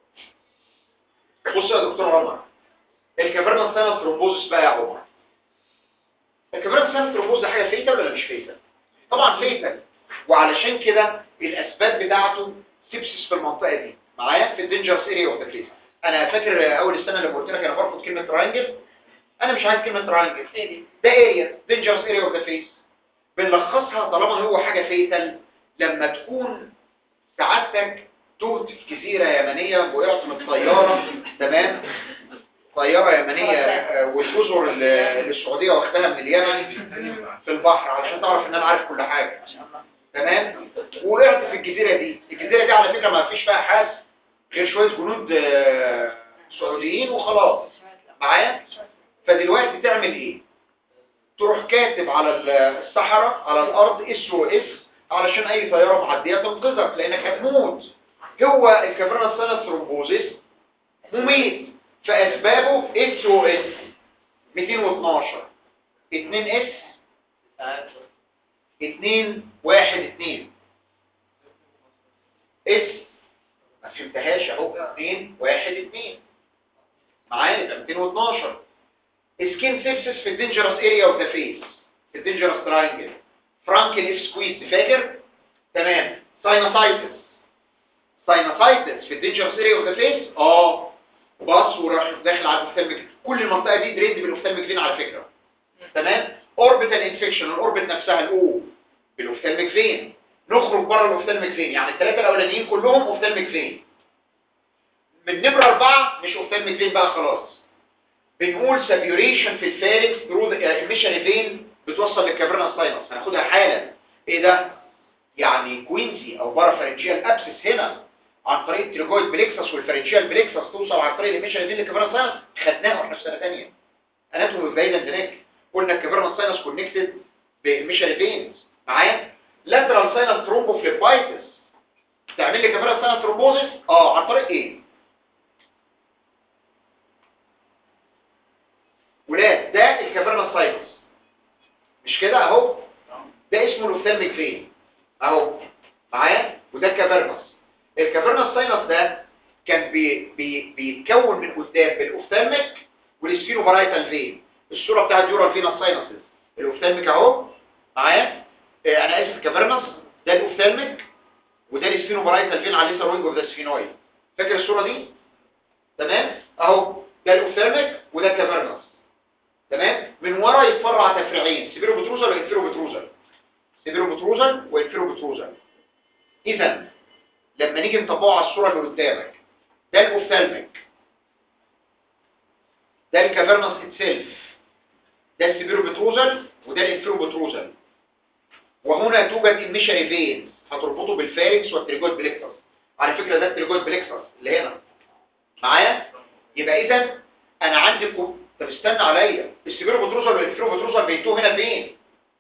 بص يا دكتور عمر الكافيرنا ساينس ترومبوزس بقى يا عمر الكافيرنا ساينس ترومبوز ده حاجه فيتا ولا مش فيتا طبعا فيتا وعلشان كده الاسباب بتاعته سيبسس في المنطقه دي معايا في الدينجرس اريا اوف ذا فيس انا فاكر اول السنه لما قلت لك انا برفض كلمه تراينجل انا مش عايز كلمه تراينجل ده اريا دينجرس اريا اوف ذا فيس بنلخصها طالما هو حاجه فيتال لما تكون سعادتك تهت في جزيره يمنيه وقعت من الطياره تمام طياره يمنيه آه، والجزر اللي اللي السعوديه واخداها من اليمن في البحر علشان تعرف ان انا عارف كل حاجه تمام وقعت في الجزيره دي الجزيره دي على فكره ما فيش فيها حاس غير شويه جنود آه، سعوديين وخلاص معايا فدلوقتي تعمل ايه تروح كاتب على الصحراء على الارض اس او اس علشان اي طياره معديه تنقذك لانك هتموت هو الكافرنا ساينس ثرومبوزيس مميت فاسبابه اس او اس 212 2 اس 2 1 2 اس ما فهمتهاش اهو 2 1 2 معايا يبقى 212 سكين سيبسس في الدينجرس اريا اوف ذا فيس في الدينجرس تراينجل فرانكل اف سكويز فاكر تمام ساينوسايتس ساينوسايتس في الدينجرس اريا اوف ذا فيس اه باص وراح داخل على الاوفتالميك كل المنطقه دي دريد بالاوفتالميك فين على فكره تمام اوربيتال انفكشن الاوربت نفسها الاو بالاوفتالميك فين نخرج بره الاوفتالميك فين يعني الثلاثه الاولانيين كلهم اوفتالميك فين من نمره اربعه مش اوفتالميك فين بقى خلاص بنقول سابيوريشن في الفاركس ثرو الميشن فين بتوصل للكافرنا ساينس هناخدها حالا ايه ده يعني كوينزي او بارافارنجيال ابسس هنا عن طريق التريجويد بليكسس والفارنجيال بليكسس توصل عن طريق الميشن فين للكافرنا ساينس خدناها واحنا في سنه ثانيه اناتومي بايدا دناك قلنا الكافرنا ساينس كونكتد بالميشن فين معايا لاترال ساينس ثرومبوفليبايتس تعمل لي كافرنا ساينس ثرومبوزيس اه عن طريق ايه ولاد ده الكافرنا ساينس مش كده اهو ده اسمه الاوفتالميك فين اهو معايا وده الكافرنس الكافرنس ساينس ده كان بي بي بيتكون من قدام بالاوفتالميك والسفينوبارايتال فين الصوره بتاعت ديورال فينس ساينسز الاوفتالميك اهو معايا آه انا اسف الكافرنس ده الاوفتالميك وده السفينوبارايتال فين على الليسر وينج اوف ذا سفينويد فاكر الصوره دي تمام اهو ده الاوفتالميك وده الكافرنس تمام من ورا يتفرع تفريعين سيبيرو بتروزل وانفيرو بتروزل سيبيرو بتروزل وانفيرو بتروزل اذا لما نيجي نطبقه على الصوره اللي قدامك ده الاوفتالميك ده الكافرنس اتسيلف ده السيبيرو بتروزل وده الانفيرو بتروزل وهنا توجد الميشري فين هتربطه بالفاركس والتريجويد بليكسس على فكره ده التريجويد بليكسس اللي هنا معايا يبقى اذا انا عندي كو- طب استنى عليا السيبيرو بتروزل والانفيرو بتروزل بينتهوا هنا فين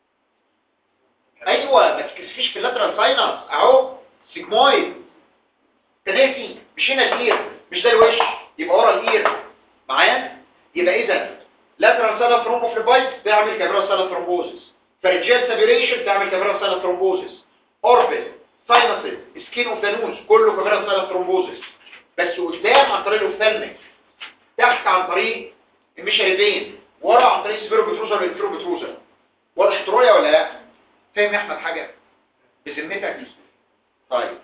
ايوه ما تكسفيش في اللاترال ساينس اهو سيجمويد تناسي مش هنا كتير مش ده ده الوش يبقى ورا الاير معايا يبقى اذا لاترال سالا ثرومبوفليبايت بيعمل كابيلار سالا ثرومبوزس فرنجيال سابيريشن بتعمل كابيلار سالا ثرومبوزس اوربت ساينسز سكين اوف ذا نوز كله كابيلار سالا ثرومبوزس بس قدام عن طريق الاوفثالميك تحت عن طريق الميشاريدين ورا عن طريق السفيرو بتروزر والانفيرو بتروزر واضح الرؤيه ولا لا فاهم يا احمد حاجه بذمتك طيب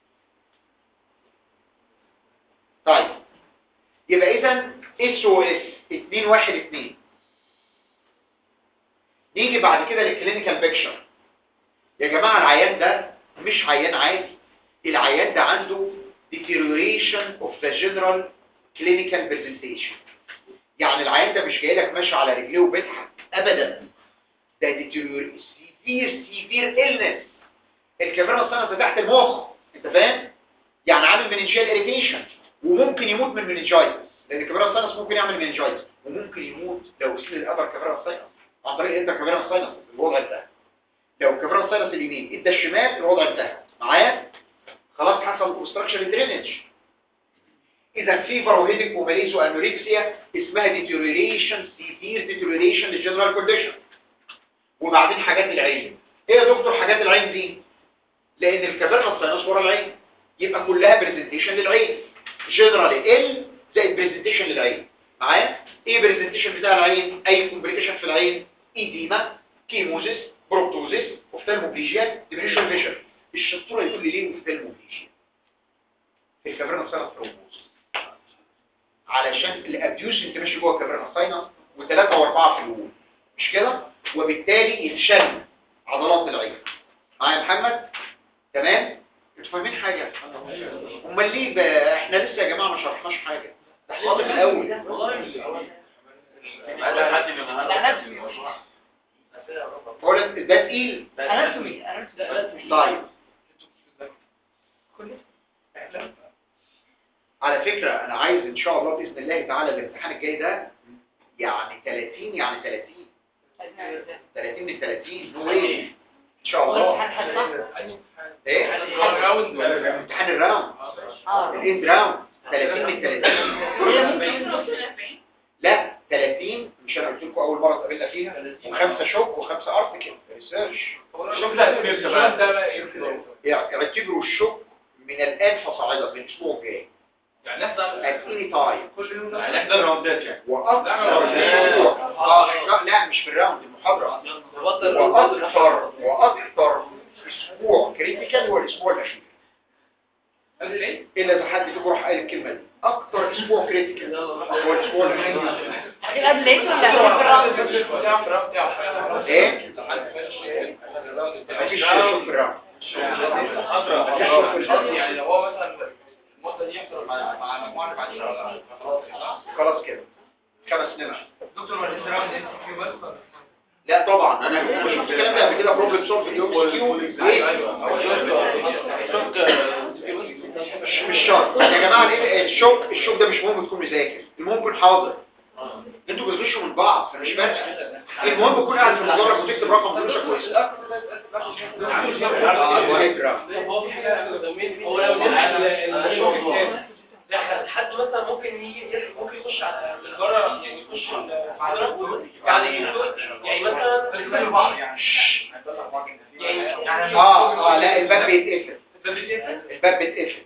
طيب يبقى اذا اس او اس 2 1 2 نيجي بعد كده للكلينيكال بيكشر يا جماعه العيان ده مش عيان عادي العيان ده عنده deterioration of the general clinical presentation يعني العيان ده مش جاي لك ماشي على رجليه وبيضحك ابدا ده deteriorate severe severe illness الكاميرا الصنعة تحت المخ انت فاهم يعني عامل مننجيال اريتيشن وممكن يموت من مننجايتس لان الكاميرا الصنعة ممكن يعمل مننجايتس وممكن يموت لو وصل الابر كاميرا الصنعة عن طريق انت كاميرا الصنعة الوضع انتهى لو كاميرا الصنعة اليمين ادى الشمال الوضع انتهى معايا خلاص حصل اوبستراكشن درينج اذا في فروهيدك وماليز وانوركسيا اسمها ديتيوريشن سيفير ديتيوريشن للجنرال كونديشن وبعدين حاجات العين ايه يا دكتور حاجات العين دي لان الكافيرنا الساينس ورا العين يبقى كلها برزنتيشن للعين جنرال ال زائد برزنتيشن للعين معايا ايه برزنتيشن بتاع العين اي كومبليكيشن في العين ايديما كيموزيس بروكتوزيس اوفتالموبليجيا ديبريشن فيشن الشطوره يقول لي ليه اوفتالموبليجيا في الكافيرنا الساينس ترومبوز علشان الابيوس انت ماشي جوه الكافيرنا الساينس وثلاثه واربعه في الوول مش كده وبالتالي يتشل عضلات العين معايا يا محمد تمام انتوا فاهمين حاجه امال ليه بقى احنا لسه يا جماعه ما شرحناش حاجه ده حاضر في الاول بقول لك ده تقيل طيب على فكره انا عايز ان شاء الله باذن الله تعالى الامتحان الجاي ده يعني 30 يعني 30 30 من 30 نو واي ان شاء الله ايه امتحان الراوند الاند راوند 30 من 30 لا 30 مش انا قلت لكم اول مره اتقابلنا فيها وخمسه شوك وخمسه ارتكل ريسيرش يعني اعتبروا الشوك من الان فصاعدا من الاسبوع الجاي يعني نحضر at any time كل يوم نحضر راوندات يعني واكثر لا، اسبوع اه لا، لا مش في الراوند المحاضره واكثر واكثر اسبوع كريتيكال هو الاسبوع الاخير الا اذا حد فيكم راح قال الكلمه دي اكثر اسبوع كريتيكال هو الاسبوع الاخير قبل العيد ولا قبل الراوند؟ ايه مفيش شوك في الراوند يعني لو هو مثلا المده دي يحصل مع مع مجموعه بعد خلاص كده خمس نمر دكتور ما لسه راوند ام كيو بس لا طبعا انا أنا شفت الكلام ده قبل كده بروبلم سولف اليوم مش مش شرط يا جماعه ليه الشوك الشوك ده مش مهم تكون مذاكر المهم تكون حاضر انتوا بتغشوا من بعض فمش فارقه المهم تكون قاعد في المدرج وتكتب رقم فلوسك كويس هو في حاجه هو لو حد مثلا ممكن يجي ممكن يخش على من بره يعني يخش المحاضره يعني يعني مثلا يعني اه اه لا الباب بيتقفل الباب بيتقفل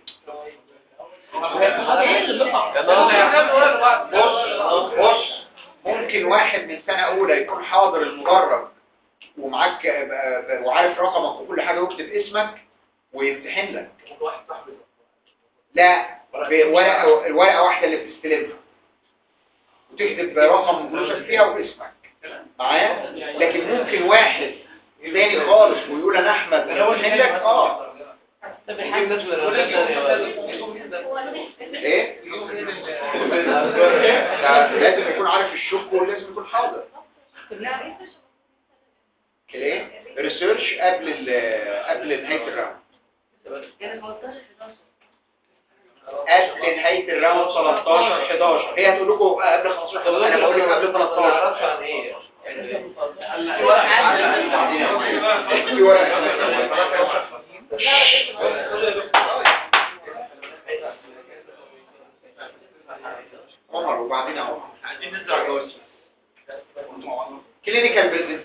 بص بص ممكن واحد من سنة أولى يكون حاضر المدرج ومعاك آه، وعارف رقمك وكل حاجة ويكتب اسمك ويمتحن لك لا بورقة الورقة واحدة اللي بتستلمها وتكتب رقم فلوسك فيها واسمك معايا لكن ممكن واحد تاني خالص ويقول انا احمد ويمتحن لك اه ايه لا، لازم يكون عارف الشك ولازم يكون حاضر ايه ريسيرش قبل ال- قبل نهايه الراوند قبل نهايه الراوند 13 11 هي هتقول لكم قبل 15 11 انا بقول لك قبل 13 في ورقه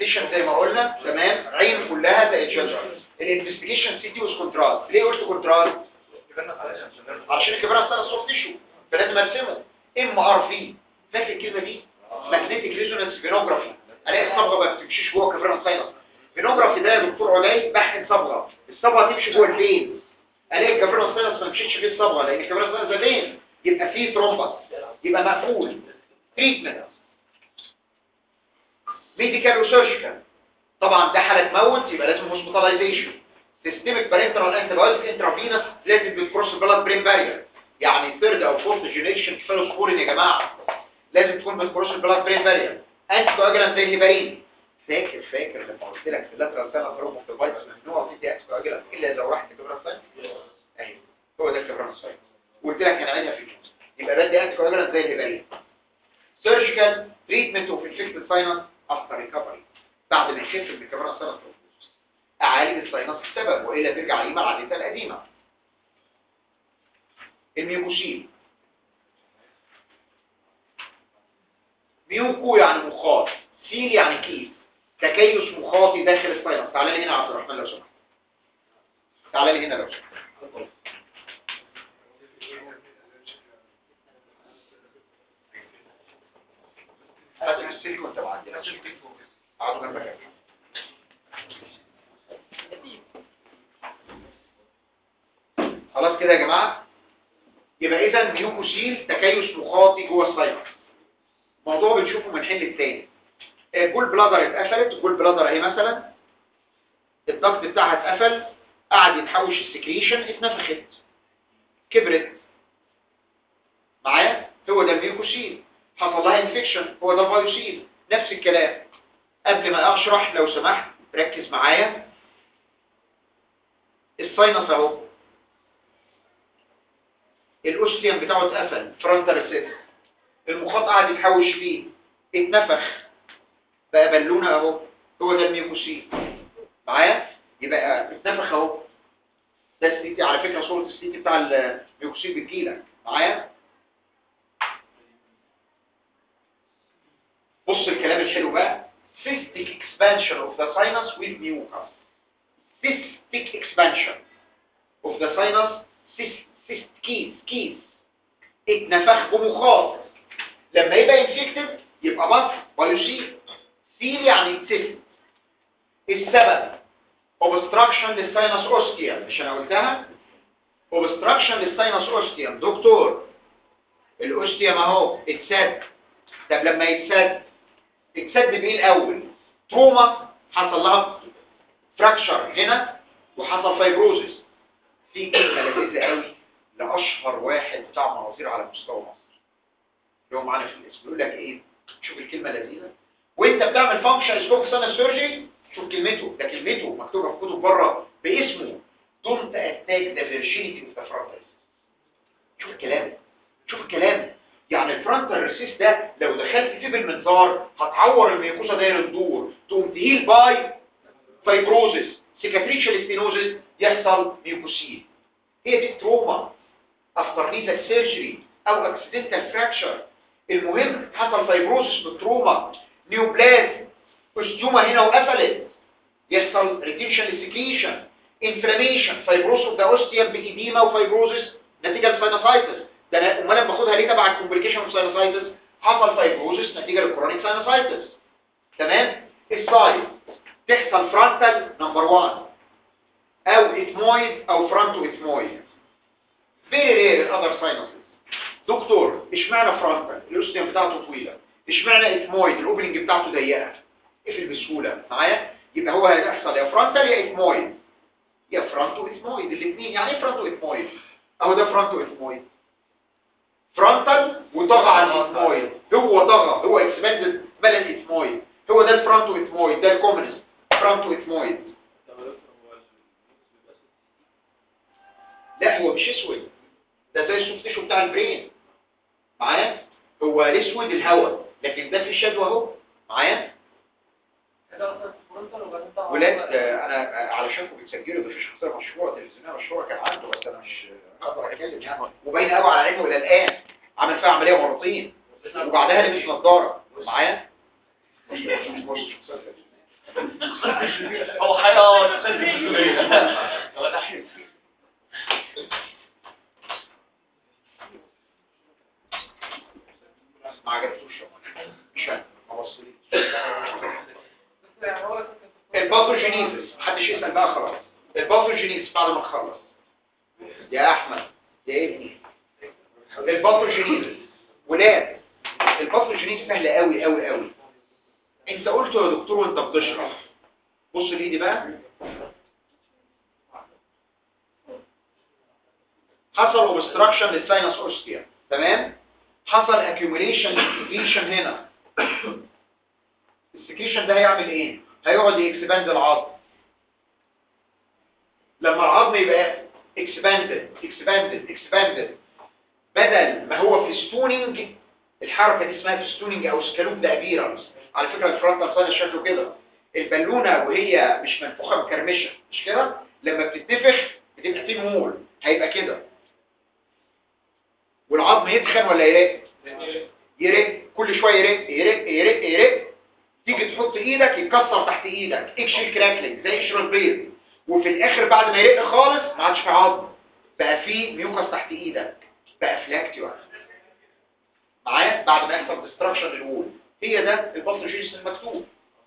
الانفستيجيشن زي ما قلنا تمام عين كلها زي الجنرال الانفستيجيشن سي تي وز كونتراست ليه قلت كونتراست عشان الكبرى سنه سوفت تيشو فلازم ارسمه ام ار في فاكر الكلمه دي ماجنتيك ريزونانس فينوجرافي الاقي الصبغه ما بتمشيش جوه كبرى ساينس فينوجرافي ده يا دكتور علاي بحث صبغه الصبغه تمشي جوه البين الاقي الكبرى ساينس ما مشيتش فيه الصبغه لان الكبرى ساينس ده بين يبقى فيه ترومبس يبقى مقفول تريتمنت ميديكال وسيرجيكال طبعا ده حاله تموت يبقى لازم هوسبيتاليزيشن سيستميك بارنترال انتيبيوتيك انترافينوس لازم بتكروس البلاد برين بارير يعني ثيرد او فورث جينيريشن فيروسبورين يا جماعه لازم تكون بتكروس البلاد برين بارير انتي كواجلانت زي الهيبارين فاكر فاكر لما قلت لك في اللاترال سنه فيروم ديفايس ممنوع تدي انتي كواجلانت الا اذا رحت كبران سايت ايوه هو ده كبران سايت قلت لك هنعملها في الجوز يبقى بدي انتي كواجلانت زي الهيبارين سيرجيكال تريتمنت اوف انفكتد ساينس افتر ريكفري بعد ما يخف من الكبران ساينس اعالج الساينس السبب والا ترجع ليه عادتها القديمه الميوكوسيل ميوكو يعني مخاط سيل يعني كيس تكيس مخاطي داخل الساينس تعال لي هنا يا عبد الرحمن لو سمحت تعال لي هنا لو سمحت هات السلك وانت معدي اقعدوا جنبك خلاص كده يا جماعه يبقى اذا ميوكوسيل تكيس مخاطي جوه الساينس موضوع بنشوفه من حل التاني الجول بلادر اتقفلت الجول بلادر اهي مثلا الضغط بتاعها اتقفل قعد يتحوش السكريشن اتنفخت كبرت معايا هو ده الميوكوسيل حصل لها انفكشن هو ده الفيروسيل نفس الكلام قبل ما اشرح لو سمحت ركز معايا الساينس اهو الاوستيوم بتاعه اتقفل فرونتال سيت المخاط قاعد يتحوش فيه اتنفخ بقى بالونه اهو هو ده الميوكوسيل معايا يبقى اتنفخ اهو ده السيتي على فكره صوره السيتي بتاع الميوكوسيل بتجيلك معايا بص الكلام الحلو بقى cystic expansion of the sinus with mucus cystic expansion of the sinus cyst cyst كيس كيس اتنفخ بمخاط لما يبقى انفكتد يبقى بطن ويصيب سيل يعني سيست السبب obstruction للساينس اوستيوم مش انا قلتها obstruction للساينس اوستيوم دكتور الاوستيوم اهو اتسد طب لما يتسد اتسد بايه الاول تروما حصل لها فراكشر هنا وحصل فايبروزس في كلمه لذيذه قوي لاشهر واحد بتاع مناظير على مستوى مصر اللي هو معانا في الاسم يقول لك ايه شوف الكلمه لذيذه وانت بتعمل فانكشن سلوك سنه سيرجري شوف كلمته ده كلمته مكتوبه في كتب بره باسمه دونت اتاك ذا فيرجينيتي اوف ذا فرونتال شوف الكلام شوف الكلام يعني الفرونتال ريسيس ده لو دخلت فيه بالمنظار هتعور الميكوسا داير الدور تقوم تهيل باي فايبروزس سيكاتريشال ستينوزس يحصل ميوكوسيل هي دي التروما افتر نيزل سيرجري او اكسيدنتال فراكشر المهم حصل فايبروزس بالتروما نيوبلازم استوما هنا وقفلت يحصل ريتنشن للسكريشن انفلاميشن فايبروس اوف ذا اوستيوم بإديما وفايبروزس نتيجه للساينوسايتس ده انا امال لما باخدها ليه تبع الكومبليكيشن اوف ساينوسايتس حصل فايبروزس نتيجه للكرونيك ساينوسايتس تمام السايد تحصل فرونتال نمبر 1 او اتمويد او فرونتو اتمويد فيري رير الاذر ساينوسز دكتور اشمعنى فرونتال الاوستيوم بتاعته طويله اشمعنى اتمويد الاوبننج بتاعته ضيقه اقفل بسهوله معايا يبقى هو هيحصل يا فرونتال يا اتمويد يا فرونتو اتمويد الاثنين يعني ايه فرونتو اتمويد اهو ده فرونتو اتمويد فرونتال وطغى على الاتمويد هو طغى هو اكسباندد ملا الاتمويد هو ده الفرونتو اتمويد ده الكومنست فرونتو اتمويد لا هو مش اسود ده زي السوفت تيشو بتاع البرين معايا هو الاسود الهواء لكن ده في شدوى اهو معايا ولاد آه، انا آه، علشانكم بتسجلوا ده في شخصيه مشهوره تلفزيونيه مشهوره كان عنده بس انا مش هقدر اتكلم يعني وباين قوي على عينه الى الان عمل فيها عمليه مرتين وبعدها لبس نظاره معايا هو حيوان تخلي المسؤولية هو ده حلو. ما عجبتوش مش أنا، ما وصليش الباثوجينيزس محدش يسأل بقى خلاص الباثوجينيزس بعد ما نخلص يا احمد يا ابني الباثوجينيزس ولاد الباثوجينيزس سهل قوي قوي قوي انت قلت يا دكتور وانت بتشرح بص لايدي بقى حصل اوبستراكشن للساينس اوستيا تمام حصل accumulation secretion هنا السكريشن ده هيعمل ايه هيقعد يكسباند العظم لما العظم يبقى اكسباندد اكسباندد اكسباندد بدل ما هو في ستونينج الحركه دي اسمها في ستونينج او سكالوب ده ابيرنس على فكره الفرونتال ساين شكله كده البالونه وهي مش منفوخه مكرمشه مش كده لما بتتنفخ بتبقى في مول هيبقى كده والعظم يتخن ولا يرق يرق كل شويه يرق يرق يرق يرق تيجي تحط ايدك يتكسر تحت ايدك اكشل كراكلينج زي قشر البيض وفي الاخر بعد ما يرق خالص ما عادش في عظم بقى في ميوكس تحت ايدك بقى فلاكتيوس معايا بعد ما يحصل ديستراكشن للوول هي ده الباثوجينيس المكتوب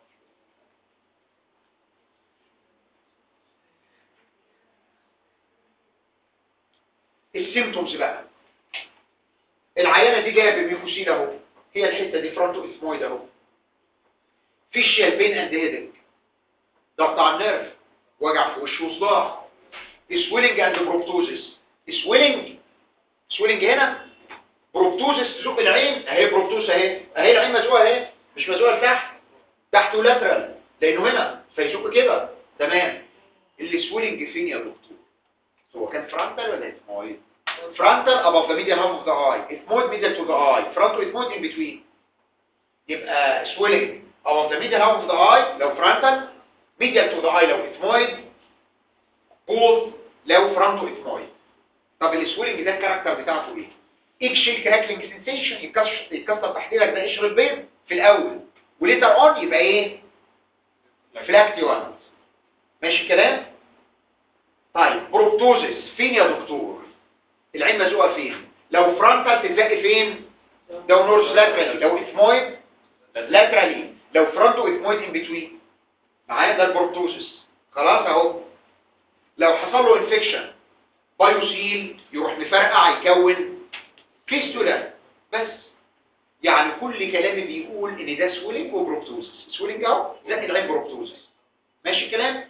السيمتومز بقى العيانه دي جايه بميوكوسيد اهو هي الحته دي فرونتو اسمويد اهو فيشيال بين اند هيدنج ضغط على النيرف وجع في وش وصداع سويلنج اند بروبتوزيس سويلنج سويلنج هنا بروبتوزيس تزق العين اهي بروبتوز اهي اهي العين مزوقه اهي مش مزوقه لتحت تحت ولاترال لانه هنا فيزق كده تمام السويلنج فين يا دكتور هو كان فرونتال ولا اسمويد frontal above the medial half of the eye ethmoid medial to the eye frontal ethmoid in between يبقى swelling above the medial half of the eye لو frontal medial to the eye لو ethmoid both لو frontal ethmoid طب السويلنج ده الكاركتر بتاعته ايه اكشل كراكلينج سنسيشن يتكسر يتكسر تحت لك ده قشر البيض في الاول وليتر اون يبقى ايه فلاكتيوانت ماشي الكلام طيب بروبتوزيس فين يا دكتور العين مزوقه فين لو فرونتال تتزق فين لو نورث لاترالي لو اثمويد لاترالي لو فرونتو اثمويد ان بتوين معايا ده البروبتوزيس خلاص اهو لو حصل له انفكشن بايوسيل يروح مفرقع يكون فيستولا بس يعني كل كلامي بيقول ان ده سويلنج وبروبتوزيس سويلنج اهو زائد العين بروبتوزيس ماشي الكلام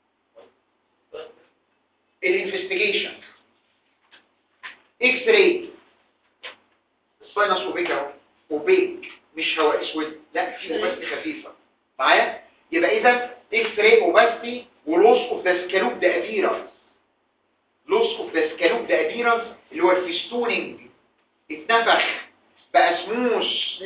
الانفستيجيشن اكس راي الساينس اوبيك اهو اوبيك مش هواء اسود لا في اوباستي خفيفه معايا يبقى اذا اكس راي اوباستي ولوس اوف ذا سكالوب ده ابيرنس لوس اوف ذا سكالوب ده ابيرنس اللي هو الفيستونينج اتنفخ بقى سموش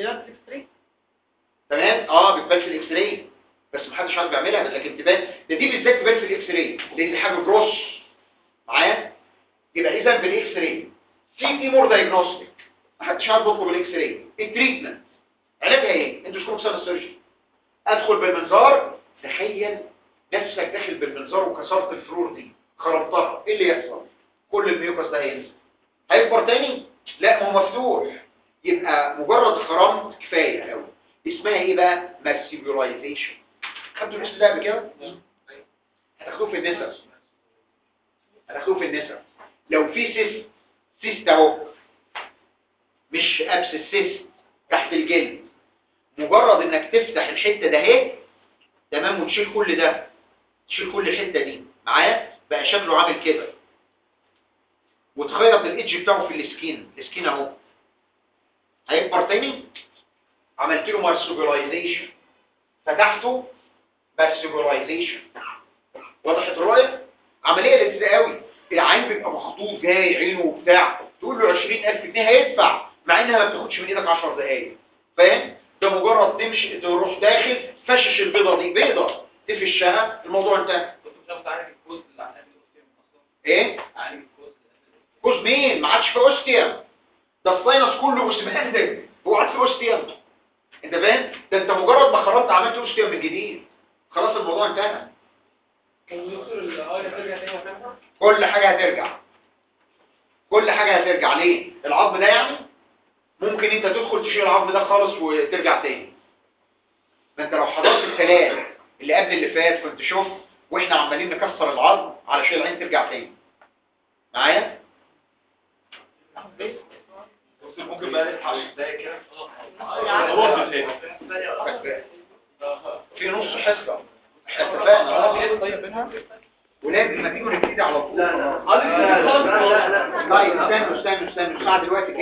تمام اه بتبان في الاكس راي بس محدش عارف يعملها لكن تبان ده دي بالذات تبان في الاكس راي لان دي حاجه جروس معايا يبقى اذا بالاكس راي سي تي مور دايجنوستيك محدش عارف يطلب الاكس راي التريتمنت علاجها ايه اندوسكوب سان سيرجري ادخل بالمنظار تخيل نفسك داخل بالمنظار وكسرت الفلور دي خرمتها ايه اللي يحصل كل الميوكس ده هينزل هيكبر تاني لا ما هو مفتوح يبقى مجرد خرمت كفايه قوي اسمها ايه بقى ماسيبيولايزيشن خدتوا الاسم ده قبل كده هتاخدوه في النسب هتاخدوه في النسب لو في سيست سيست اهو مش ابس السيست تحت الجلد مجرد انك تفتح الحته ده اهي تمام وتشيل كل ده تشيل كل الحته دي معايا بقى شكله عامل كده وتخيط الايدج بتاعه في السكين السكين اهو هيكبر تاني عملت له مارسوبيلايزيشن فتحته مارسوبيلايزيشن وضحت الرؤيه عمليه لذيذه قوي العين بيبقى مخطوط جاي عينه وبتاع تقول له 20000 جنيه هيدفع مع انها ما بتاخدش من ايدك 10 دقايق فاهم ده مجرد تمشي تروح داخل فشش البيضه دي بيضه تفشها الموضوع انتهى كنت بتاخد عارف الكوز اللي عن الاوستيوم اصلا ايه عارف الكوز كوز مين ما عادش في اوستيوم ده الساينس كله اسمهندل هو قاعد في اوستيوم انت فاهم ده انت مجرد ما خرجت عملت اوستيوم من جديد خلاص الموضوع انتهى ويوصل الآية ترجع تاني مكانها كل حاجة هترجع كل حاجة هترجع ليه العظم ده يعني ممكن انت تدخل تشيل العظم ده خالص وترجع تاني ما انت لو حضرت الكلام اللي قبل اللي فات كنت شوف واحنا عمالين نكسر العظم علشان العين ترجع تاني معايا ممكن بقى نسحب ازاي كده بس في نص حصة احنا اتفقنا اه طيب منها ولازم ما تيجوا نبتدي على طول لا لا لا لا طيب استنوا استنوا استنوا الساعة دلوقتي كام؟